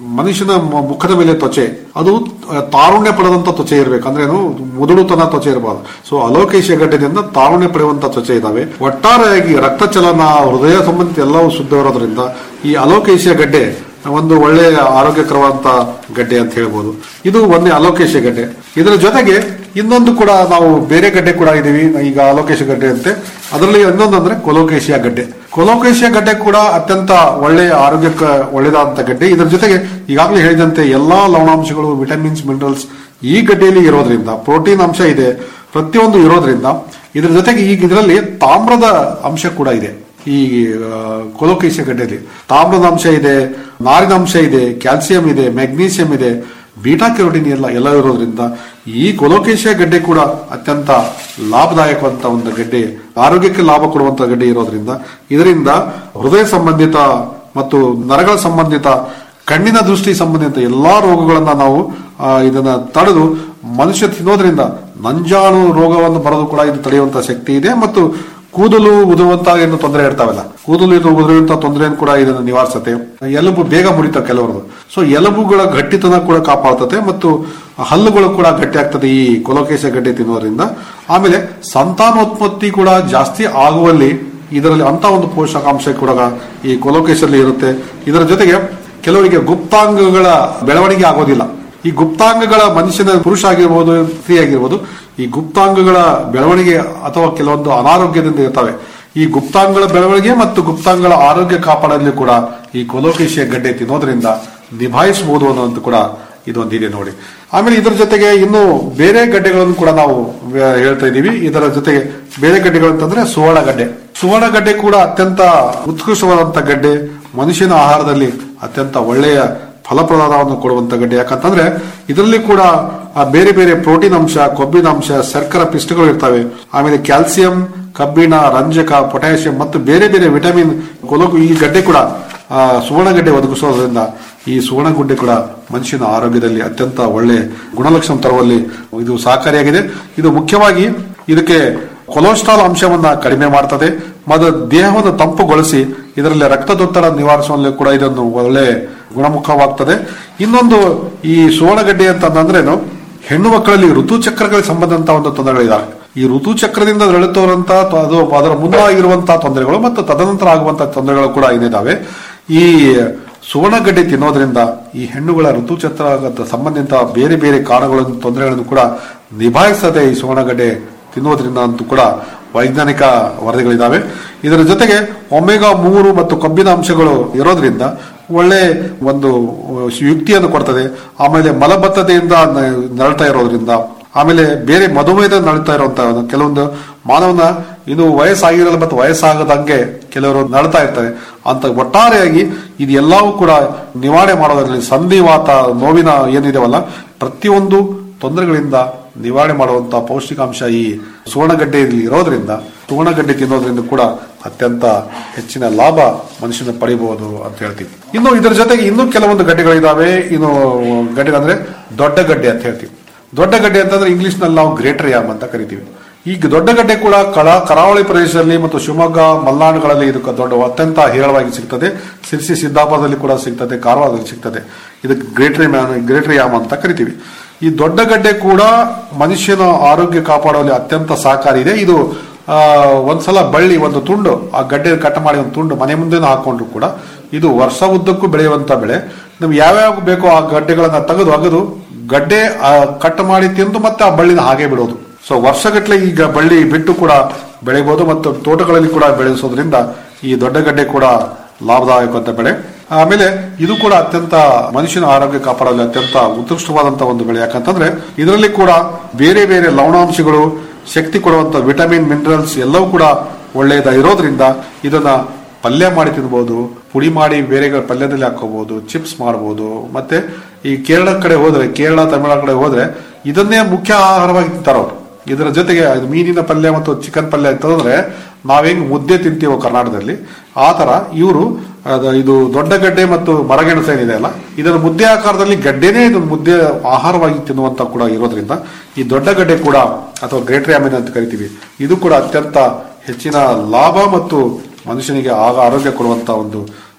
N: ಮನುಷ್ಯನ ಮ- ಮುಖದ ಮೇಲೆ ತ್ವಚೆ ಅದು ಆ, ತಾರುಣ್ಯ ಪಡೆದಂತ ತ್ವಚೆ ಇರಬೇಕು ಅಂದ್ರೆ ಏನು ಮುದುಡುತನ ತ್ವಚೆ ಇರಬಾರ್ದು ಸೊ ಅಲೋಕೇಶಿಯ ಗಡ್ಡೆದಿಂದ ತಾರುಣ್ಯ ಪಡೆಯುವಂತ ತ್ವಚೆ ಇದಾವೆ ಒಟ್ಟಾರೆಯಾಗಿ ರಕ್ತ ಚಲನ ಹೃದಯ ಸಂಬಂಧಿತ ಎಲ್ಲವೂ ಶುದ್ಧ ಇರೋದ್ರಿಂದ ಈ ಅಲೋಕೇಶಿಯ ಗಡ್ಡೆ ಒಂದು ಒಳ್ಳೆಯ ಆರೋಗ್ಯಕರವಾದಂತ ಗಡ್ಡೆ ಅಂತ ಹೇಳ್ಬೋದು ಇದು ಒಂದೇ ಅಲೋಕೇಶಿಯ ಗಡ್ಡೆ ಇದರ ಜೊತೆಗೆ ಇನ್ನೊಂದು ಕೂಡ ನಾವು ಬೇರೆ ಗಡ್ಡೆ ಕೂಡ ಇದೀವಿ ಈಗ ಅಲೋಕೇಶ ಗಡ್ಡೆ ಅಂತೆ ಅದರಲ್ಲಿ ಇನ್ನೊಂದು ಅಂದ್ರೆ ಕೊಲೋಕೇಶಿಯ ಗಡ್ಡೆ ಕೊಲೋಕೇಶಿಯ ಗಡ್ಡೆ ಕೂಡ ಅತ್ಯಂತ ಒಳ್ಳೆಯ ಆರೋಗ್ಯಕ್ಕೆ ಒಳ್ಳೆಯದಾದಂತ ಗಡ್ಡೆ ಇದರ ಜೊತೆಗೆ ಈಗಾಗಲೇ ಹೇಳಿದಂತೆ ಎಲ್ಲಾ ಲವಣಾಂಶಗಳು ವಿಟಮಿನ್ಸ್ ಮಿನರಲ್ಸ್ ಈ ಗಡ್ಡೆಯಲ್ಲಿ ಇರೋದ್ರಿಂದ ಪ್ರೋಟೀನ್ ಅಂಶ ಇದೆ ಪ್ರತಿಯೊಂದು ಇರೋದ್ರಿಂದ ಇದರ ಜೊತೆಗೆ ಈಗ ಇದರಲ್ಲಿ ತಾಮ್ರದ ಅಂಶ ಕೂಡ ಇದೆ ಈ ಆ, ಕೊಲೋಕೇಶಿಯ ಗಡ್ಡೆಯಲ್ಲಿ ತಾಮ್ರದ ಅಂಶ ಇದೆ ನಾರಿನ ಅಂಶ ಇದೆ ಕ್ಯಾಲ್ಸಿಯಂ ಇದೆ ಮೆಗ್ನೀಸಿಯಂ ಇದೆ ಬೀಟಾ ಕೆರೋಟಿನ್ ಎಲ್ಲ ಎಲ್ಲ ಇರೋದ್ರಿಂದ ಈ ಕೊಲೋಕೇಶಿಯ ಗಡ್ಡೆ ಕೂಡ ಅತ್ಯಂತ ಲಾಭದಾಯಕವಂತ ಒಂದು ಗಡ್ಡೆ ಆರೋಗ್ಯಕ್ಕೆ ಲಾಭ ಕೊಡುವಂತ ಗಡ್ಡೆ ಇರೋದ್ರಿಂದ ಇದರಿಂದ ಹೃದಯ ಸಂಬಂಧಿತ ಮತ್ತು ನರಗಳ ಸಂಬಂಧಿತ ಕಣ್ಣಿನ ದೃಷ್ಟಿ ಸಂಬಂಧಿತ ಎಲ್ಲಾ ರೋಗಗಳನ್ನ ನಾವು ಆ, ಇದನ್ನ ತಡೆದು ಮನುಷ್ಯ ತಿನ್ನೋದ್ರಿಂದ ನಂಜಾಣು ರೋಗವನ್ನು ಬರೋದು ಕೂಡ ಇದು ತಡೆಯುವಂತ ಶಕ್ತಿ ಇದೆ ಮತ್ತು ಕೂದಲು ಉದುರುವಂತ ಏನು ತೊಂದರೆ ಇರ್ತಾವಲ್ಲ ಕೂದಲು ಇದು ಉದುರುವಂತ ತೊಂದರೆಯನ್ನು ಕೂಡ ಇದನ್ನು ನಿವಾರಿಸುತ್ತೆ ಎಲುಬು ಬೇಗ ಮುರಿತಾವ ಕೆಲವರದು ಸೊ ಎಲುಬುಗಳ ಗಟ್ಟಿತನ ಕೂಡ ಕಾಪಾಡ್ತದೆ ಮತ್ತು ಹಲ್ಲುಗಳು ಕೂಡ ಗಟ್ಟಿ ಆಗ್ತದೆ ಈ ಕೊಲೋಕೇಶ ಗಡ್ಡೆ ತಿನ್ನೋದ್ರಿಂದ ಆಮೇಲೆ ಸಂತಾನೋತ್ಪತ್ತಿ ಕೂಡ ಜಾಸ್ತಿ ಆಗುವಲ್ಲಿ ಇದರಲ್ಲಿ ಅಂತ ಒಂದು ಪೋಷಕಾಂಶ ಕೂಡ ಈ ಕೊಲೋಕೇಶಲ್ಲಿ ಇರುತ್ತೆ ಇದರ ಜೊತೆಗೆ ಕೆಲವರಿಗೆ ಗುಪ್ತಾಂಗಗಳ ಬೆಳವಣಿಗೆ ಆಗೋದಿಲ್ಲ ಈ ಗುಪ್ತಾಂಗಗಳ ಮನುಷ್ಯನ ಪುರುಷ ಆಗಿರ್ಬೋದು ಸ್ತ್ರೀ ಆಗಿರ್ಬೋದು ಈ ಗುಪ್ತಾಂಗಗಳ ಬೆಳವಣಿಗೆ ಅಥವಾ ಕೆಲವೊಂದು ಅನಾರೋಗ್ಯದಿಂದ ಇರ್ತವೆ ಈ ಗುಪ್ತಾಂಗಗಳ ಬೆಳವಣಿಗೆ ಮತ್ತು ಗುಪ್ತಾಂಗಗಳ ಆರೋಗ್ಯ ಕಾಪಾಡಲು ಕೂಡ ಈ ಕೊಲೋಕೇಶಿಯ ಗಡ್ಡೆ ತಿನ್ನೋದ್ರಿಂದ ನಿಭಾಯಿಸಬಹುದು ಅನ್ನೋದು ಕೂಡ ಇದೊಂದಿದೆ ನೋಡಿ ಆಮೇಲೆ ಇದರ ಜೊತೆಗೆ ಇನ್ನು ಬೇರೆ ಗಡ್ಡೆಗಳನ್ನು ಕೂಡ ನಾವು ಆ, ಹೇಳ್ತಾ ಇದೀವಿ ಇದರ ಜೊತೆಗೆ ಬೇರೆ ಗಡ್ಡೆಗಳು ಅಂತಂದ್ರೆ ಸುವರ್ಣ ಗಡ್ಡೆ ಸುವರ್ಣ ಗಡ್ಡೆ ಕೂಡ ಅತ್ಯಂತ ಉತ್ಕೃಷ್ಟವಾದಂತ ಗಡ್ಡೆ ಮನುಷ್ಯನ ಆಹಾರದಲ್ಲಿ ಅತ್ಯಂತ ಒಳ್ಳೆಯ ಫಲಪ್ರದಾನವನ್ನು ಕೊಡುವಂತ ಗಡ್ಡೆ ಯಾಕಂತಂದ್ರೆ ಇದರಲ್ಲಿ ಕೂಡ ಆ ಬೇರೆ ಬೇರೆ ಪ್ರೋಟೀನ್ ಅಂಶ ಕೊಬ್ಬಿನ ಅಂಶ ಶರ್ಕರ ಪಿಷ್ಟಗಳು ಇರ್ತವೆ ಆಮೇಲೆ ಕ್ಯಾಲ್ಸಿಯಂ ಕಬ್ಬಿಣ ರಂಜಕ ಪೊಟ್ಯಾಷಿಯಂ ಮತ್ತು ಬೇರೆ ಬೇರೆ ವಿಟಮಿನ್ ಕೊಲಗು ಈ ಗಡ್ಡೆ ಕೂಡ ಆ, ಸುವರ್ಣಗಡ್ಡೆ ಒದಗಿಸೋದ್ರಿಂದ ಈ ಸುವರ್ಣಗುಡ್ಡೆ ಕೂಡ ಮನುಷ್ಯನ ಆರೋಗ್ಯದಲ್ಲಿ ಅತ್ಯಂತ ಒಳ್ಳೆ ಗುಣಲಕ್ಷಣ ತರುವಲ್ಲಿ ಇದು ಸಹಕಾರಿಯಾಗಿದೆ ಇದು ಮುಖ್ಯವಾಗಿ ಇದಕ್ಕೆ ಕೊಲೆಸ್ಟ್ರಾಲ್ ಅಂಶವನ್ನ ಕಡಿಮೆ ಮಾಡ್ತದೆ ಮತ್ತು ದೇಹವನ್ನು ತಂಪುಗೊಳಿಸಿ ಇದರಲ್ಲಿ ರಕ್ತದೊತ್ತಡ ನಿವಾರಿಸುವಲ್ಲಿ ಕೂಡ ಇದನ್ನು ಒಳ್ಳೆ ಗುಣಮುಖವಾಗ್ತದೆ ಇನ್ನೊಂದು ಈ ಸುವರ್ಣಗಡ್ಡೆ ಅಂತಂದ್ರೇನು ಹೆಣ್ಣು ಮಕ್ಕಳಲ್ಲಿ ಋತುಚಕ್ರಗಳಿಗೆ ಸಂಬಂಧಂತ ಒಂದು ತೊಂದರೆಗಳಿದಾವೆ ಈ ಋತುಚಕ್ರದಿಂದ ನರಳುತ್ತವರಂತ ಅದು ಅದರ ಮುಂದಾಗಿರುವಂತಹ ತೊಂದರೆಗಳು ಮತ್ತು ತದನಂತರ ಆಗುವಂತಹ ತೊಂದರೆಗಳು ಕೂಡ ಏನಿದಾವೆ ಈ ಸುವರ್ಣಗಡ್ಡೆ ತಿನ್ನೋದ್ರಿಂದ ಈ ಹೆಣ್ಣುಗಳ ಋತುಚಕ್ರ ಸಂಬಂಧಿತ ಬೇರೆ ಬೇರೆ ಕಾರಣಗಳನ್ನು ತೊಂದರೆಗಳನ್ನು ಕೂಡ ನಿಭಾಯಿಸದೆ ಈ ಸುವರ್ಣಗಡ್ಡೆ ತಿನ್ನೋದ್ರಿಂದ ಅಂತೂ ಕೂಡ ವೈಜ್ಞಾನಿಕ ವರದಿಗಳಿದಾವೆ ಇದರ ಜೊತೆಗೆ ಒಮೆಗಾ ಮೂರು ಮತ್ತು ಕಬ್ಬಿನ ಅಂಶಗಳು ಇರೋದ್ರಿಂದ ಒಳ್ಳೆ ಒಂದು ಯುಕ್ತಿಯನ್ನು ಕೊಡ್ತದೆ ಆಮೇಲೆ ಮಲಬದ್ಧತೆಯಿಂದ ನ- ನರಳ್ತಾ ಇರೋದ್ರಿಂದ ಆಮೇಲೆ ಬೇರೆ ಮಧುಮೇಹದ ನಡೀತಾ ಇರುವಂತ ಕೆಲವೊಂದು ಮಾನವನ ಇದು ವಯಸ್ಸಾಗಿರಲ್ಲ ಮತ್ತು ವಯಸ್ಸಾಗದಂಗೆ ಕೆಲವರು ನಡ್ತಾ ಇರ್ತಾರೆ ಅಂತ ಒಟ್ಟಾರೆಯಾಗಿ ಇದು ಎಲ್ಲವೂ ಕೂಡ ನಿವಾರಣೆ ಮಾಡೋದ್ರಲ್ಲಿ ಸಂಧಿವಾತ ನೋವಿನ ಏನಿದೆವಲ್ಲ ಪ್ರತಿಯೊಂದು ತೊಂದರೆಗಳಿಂದ ನಿವಾರಣೆ ಮಾಡುವಂತ ಪೌಷ್ಟಿಕಾಂಶ ಈ ಸುವರ್ಣಗಡ್ಡೆಯಲ್ಲಿ ಇರೋದ್ರಿಂದ ಸುವರ್ಣಗಡ್ಡೆ ತಿನ್ನೋದ್ರಿಂದ ಕೂಡ ಅತ್ಯಂತ ಹೆಚ್ಚಿನ ಲಾಭ ಮನುಷ್ಯನ ಪಡಿಬಹುದು ಅಂತ ಹೇಳ್ತೀವಿ ಇನ್ನು ಇದರ ಜೊತೆಗೆ ಇನ್ನೂ ಕೆಲವೊಂದು ಗಡ್ಡೆಗಳಿದಾವೆ ಇನ್ನು ಗಡ್ಡೆ ಅಂದ್ರೆ ದೊಡ್ಡ ಗಡ್ಡೆ ಅಂತ ಹೇಳ್ತೀವಿ ದೊಡ್ಡ ಗಡ್ಡೆ ಅಂತಂದ್ರೆ ಇಂಗ್ಲಿಷ್ ನಲ್ಲಿ ನಾವು ಗ್ರೇಟರ್ ಯಾಮ್ ಅಂತ ಕರಿತೀವಿ ಈಗ ದೊಡ್ಡ ಗಡ್ಡೆ ಕೂಡ ಕಳ ಕರಾವಳಿ ಪ್ರದೇಶದಲ್ಲಿ ಮತ್ತು ಶಿವಮೊಗ್ಗ ಮಲ್ನಾಡುಗಳಲ್ಲಿ ಇದು ದೊಡ್ಡ ಅತ್ಯಂತ ಹೇರಳವಾಗಿ ಸಿಗ್ತದೆ ಸಿರ್ಸಿ ಸಿದ್ದಾಪುರದಲ್ಲಿ ಕೂಡ ಸಿಗ್ತದೆ ಕಾರವಾರದಲ್ಲಿ ಸಿಗ್ತದೆ ಇದಕ್ಕೆ ಗ್ರೇಟರ್ ಗ್ರೇಟರ್ ಯಾಮ್ ಅಂತ ಕರಿತೀವಿ ಈ ದೊಡ್ಡ ಗಡ್ಡೆ ಕೂಡ ಮನುಷ್ಯನ ಆರೋಗ್ಯ ಕಾಪಾಡುವಲ್ಲಿ ಅತ್ಯಂತ ಸಹಕಾರಿ ಇದೆ ಇದು ಆ, ಒಂದ್ಸಲ ಬಳ್ಳಿ ಒಂದು ತುಂಡು ಆ ಗಡ್ಡೆ ಕಟ್ ಮಾಡಿ ಒಂದು ತುಂಡು ಮನೆ ಮುಂದೆ ಹಾಕೊಂಡ್ರು ಕೂಡ ಇದು ವರ್ಷ ಉದ್ದಕ್ಕೂ ಬೆಳೆಯುವಂತ ಬೆಳೆ ನಮ್ಗೆ ಯಾವ್ಯಾವ ಬೇಕೋ ಆ ಗಡ್ಡೆಗಳನ್ನ ತೆಗೆದು ಅಗದು ಗಡ್ಡೆ ಆ, ಕಟ್ ಮಾಡಿ ತಿಂದು ಮತ್ತೆ ಆ ಬಳ್ಳಿನ ಹಾಗೆ ಬಿಡೋದು ಸೊ ವರ್ಷಗಟ್ಟಲೆ ಈಗ ಬಳ್ಳಿ ಬಿಟ್ಟು ಕೂಡ ಬೆಳೆಯಬಹುದು ಮತ್ತು ತೋಟಗಳಲ್ಲಿ ಕೂಡ ಬೆಳೆಸೋದ್ರಿಂದ ಈ ದೊಡ್ಡ ಗಡ್ಡೆ ಕೂಡ ಲಾಭದಾಯಕ ಅಂತ ಬೆಳೆ ಆಮೇಲೆ ಇದು ಕೂಡ ಅತ್ಯಂತ ಮನುಷ್ಯನ ಆರೋಗ್ಯ ಕಾಪಾಡಲು ಅತ್ಯಂತ ಉತ್ಕೃಷ್ಟವಾದಂತಹ ಒಂದು ಬೆಳೆ ಯಾಕಂತಂದ್ರೆ ಇದರಲ್ಲಿ ಕೂಡ ಬೇರೆ ಬೇರೆ ಲವಣಾಂಶಗಳು ಶಕ್ತಿ ಕೊಡುವಂತ ವಿಟಮಿನ್ ಮಿನರಲ್ಸ್ ಎಲ್ಲವೂ ಕೂಡ ಒಳ್ಳೆಯದ ಇರೋದ್ರಿಂದ ಇದನ್ನ ಪಲ್ಯ ಮಾಡಿ ತಿನ್ಬಹುದು ಪುಡಿ ಮಾಡಿ ಬೇರೆ ಪಲ್ಯದಲ್ಲಿ ಹಾಕೋಬಹುದು ಚಿಪ್ಸ್ ಮಾಡಬಹುದು ಮತ್ತೆ ಈ ಕೇರಳ ಕಡೆ ಹೋದ್ರೆ ಕೇರಳ ತಮಿಳುನಾಡು ಕಡೆ ಹೋದ್ರೆ ಇದನ್ನೇ ಮುಖ್ಯ ಆಹಾರವಾಗಿ ತಿಂತಾರವ್ರು ಇದರ ಜೊತೆಗೆ ಅದು ಮೀನಿನ ಪಲ್ಯ ಮತ್ತು ಚಿಕನ್ ಪಲ್ಯ ಅಂತಂದ್ರೆ ನಾವ್ ಹೆಂಗ್ ಮುದ್ದೆ ತಿಂತೀವೋ ಕರ್ನಾಟಕದಲ್ಲಿ ಆ ತರ ಇವರು ಇದು ದೊಡ್ಡ ಗಡ್ಡೆ ಮತ್ತು ಮರಗೆಣಸು ಏನಿದೆ ಅಲ್ಲ ಇದರ ಮುದ್ದೆ ಆಕಾರದಲ್ಲಿ ಗಡ್ಡೆನೇ ಇದು ಮುದ್ದೆ ಆಹಾರವಾಗಿ ತಿನ್ನುವಂತ ಕೂಡ ಇರೋದ್ರಿಂದ ಈ ದೊಡ್ಡ ಗಡ್ಡೆ ಕೂಡ ಅಥವಾ ಗ್ರೇಟರ್ ಯಾಮಿನ್ ಅಂತ ಕರಿತೀವಿ ಇದು ಕೂಡ ಅತ್ಯಂತ ಹೆಚ್ಚಿನ ಲಾಭ ಮತ್ತು ಮನುಷ್ಯನಿಗೆ ಆಗ ಆರೋಗ್ಯ ಕೊಡುವಂತ ಒಂದು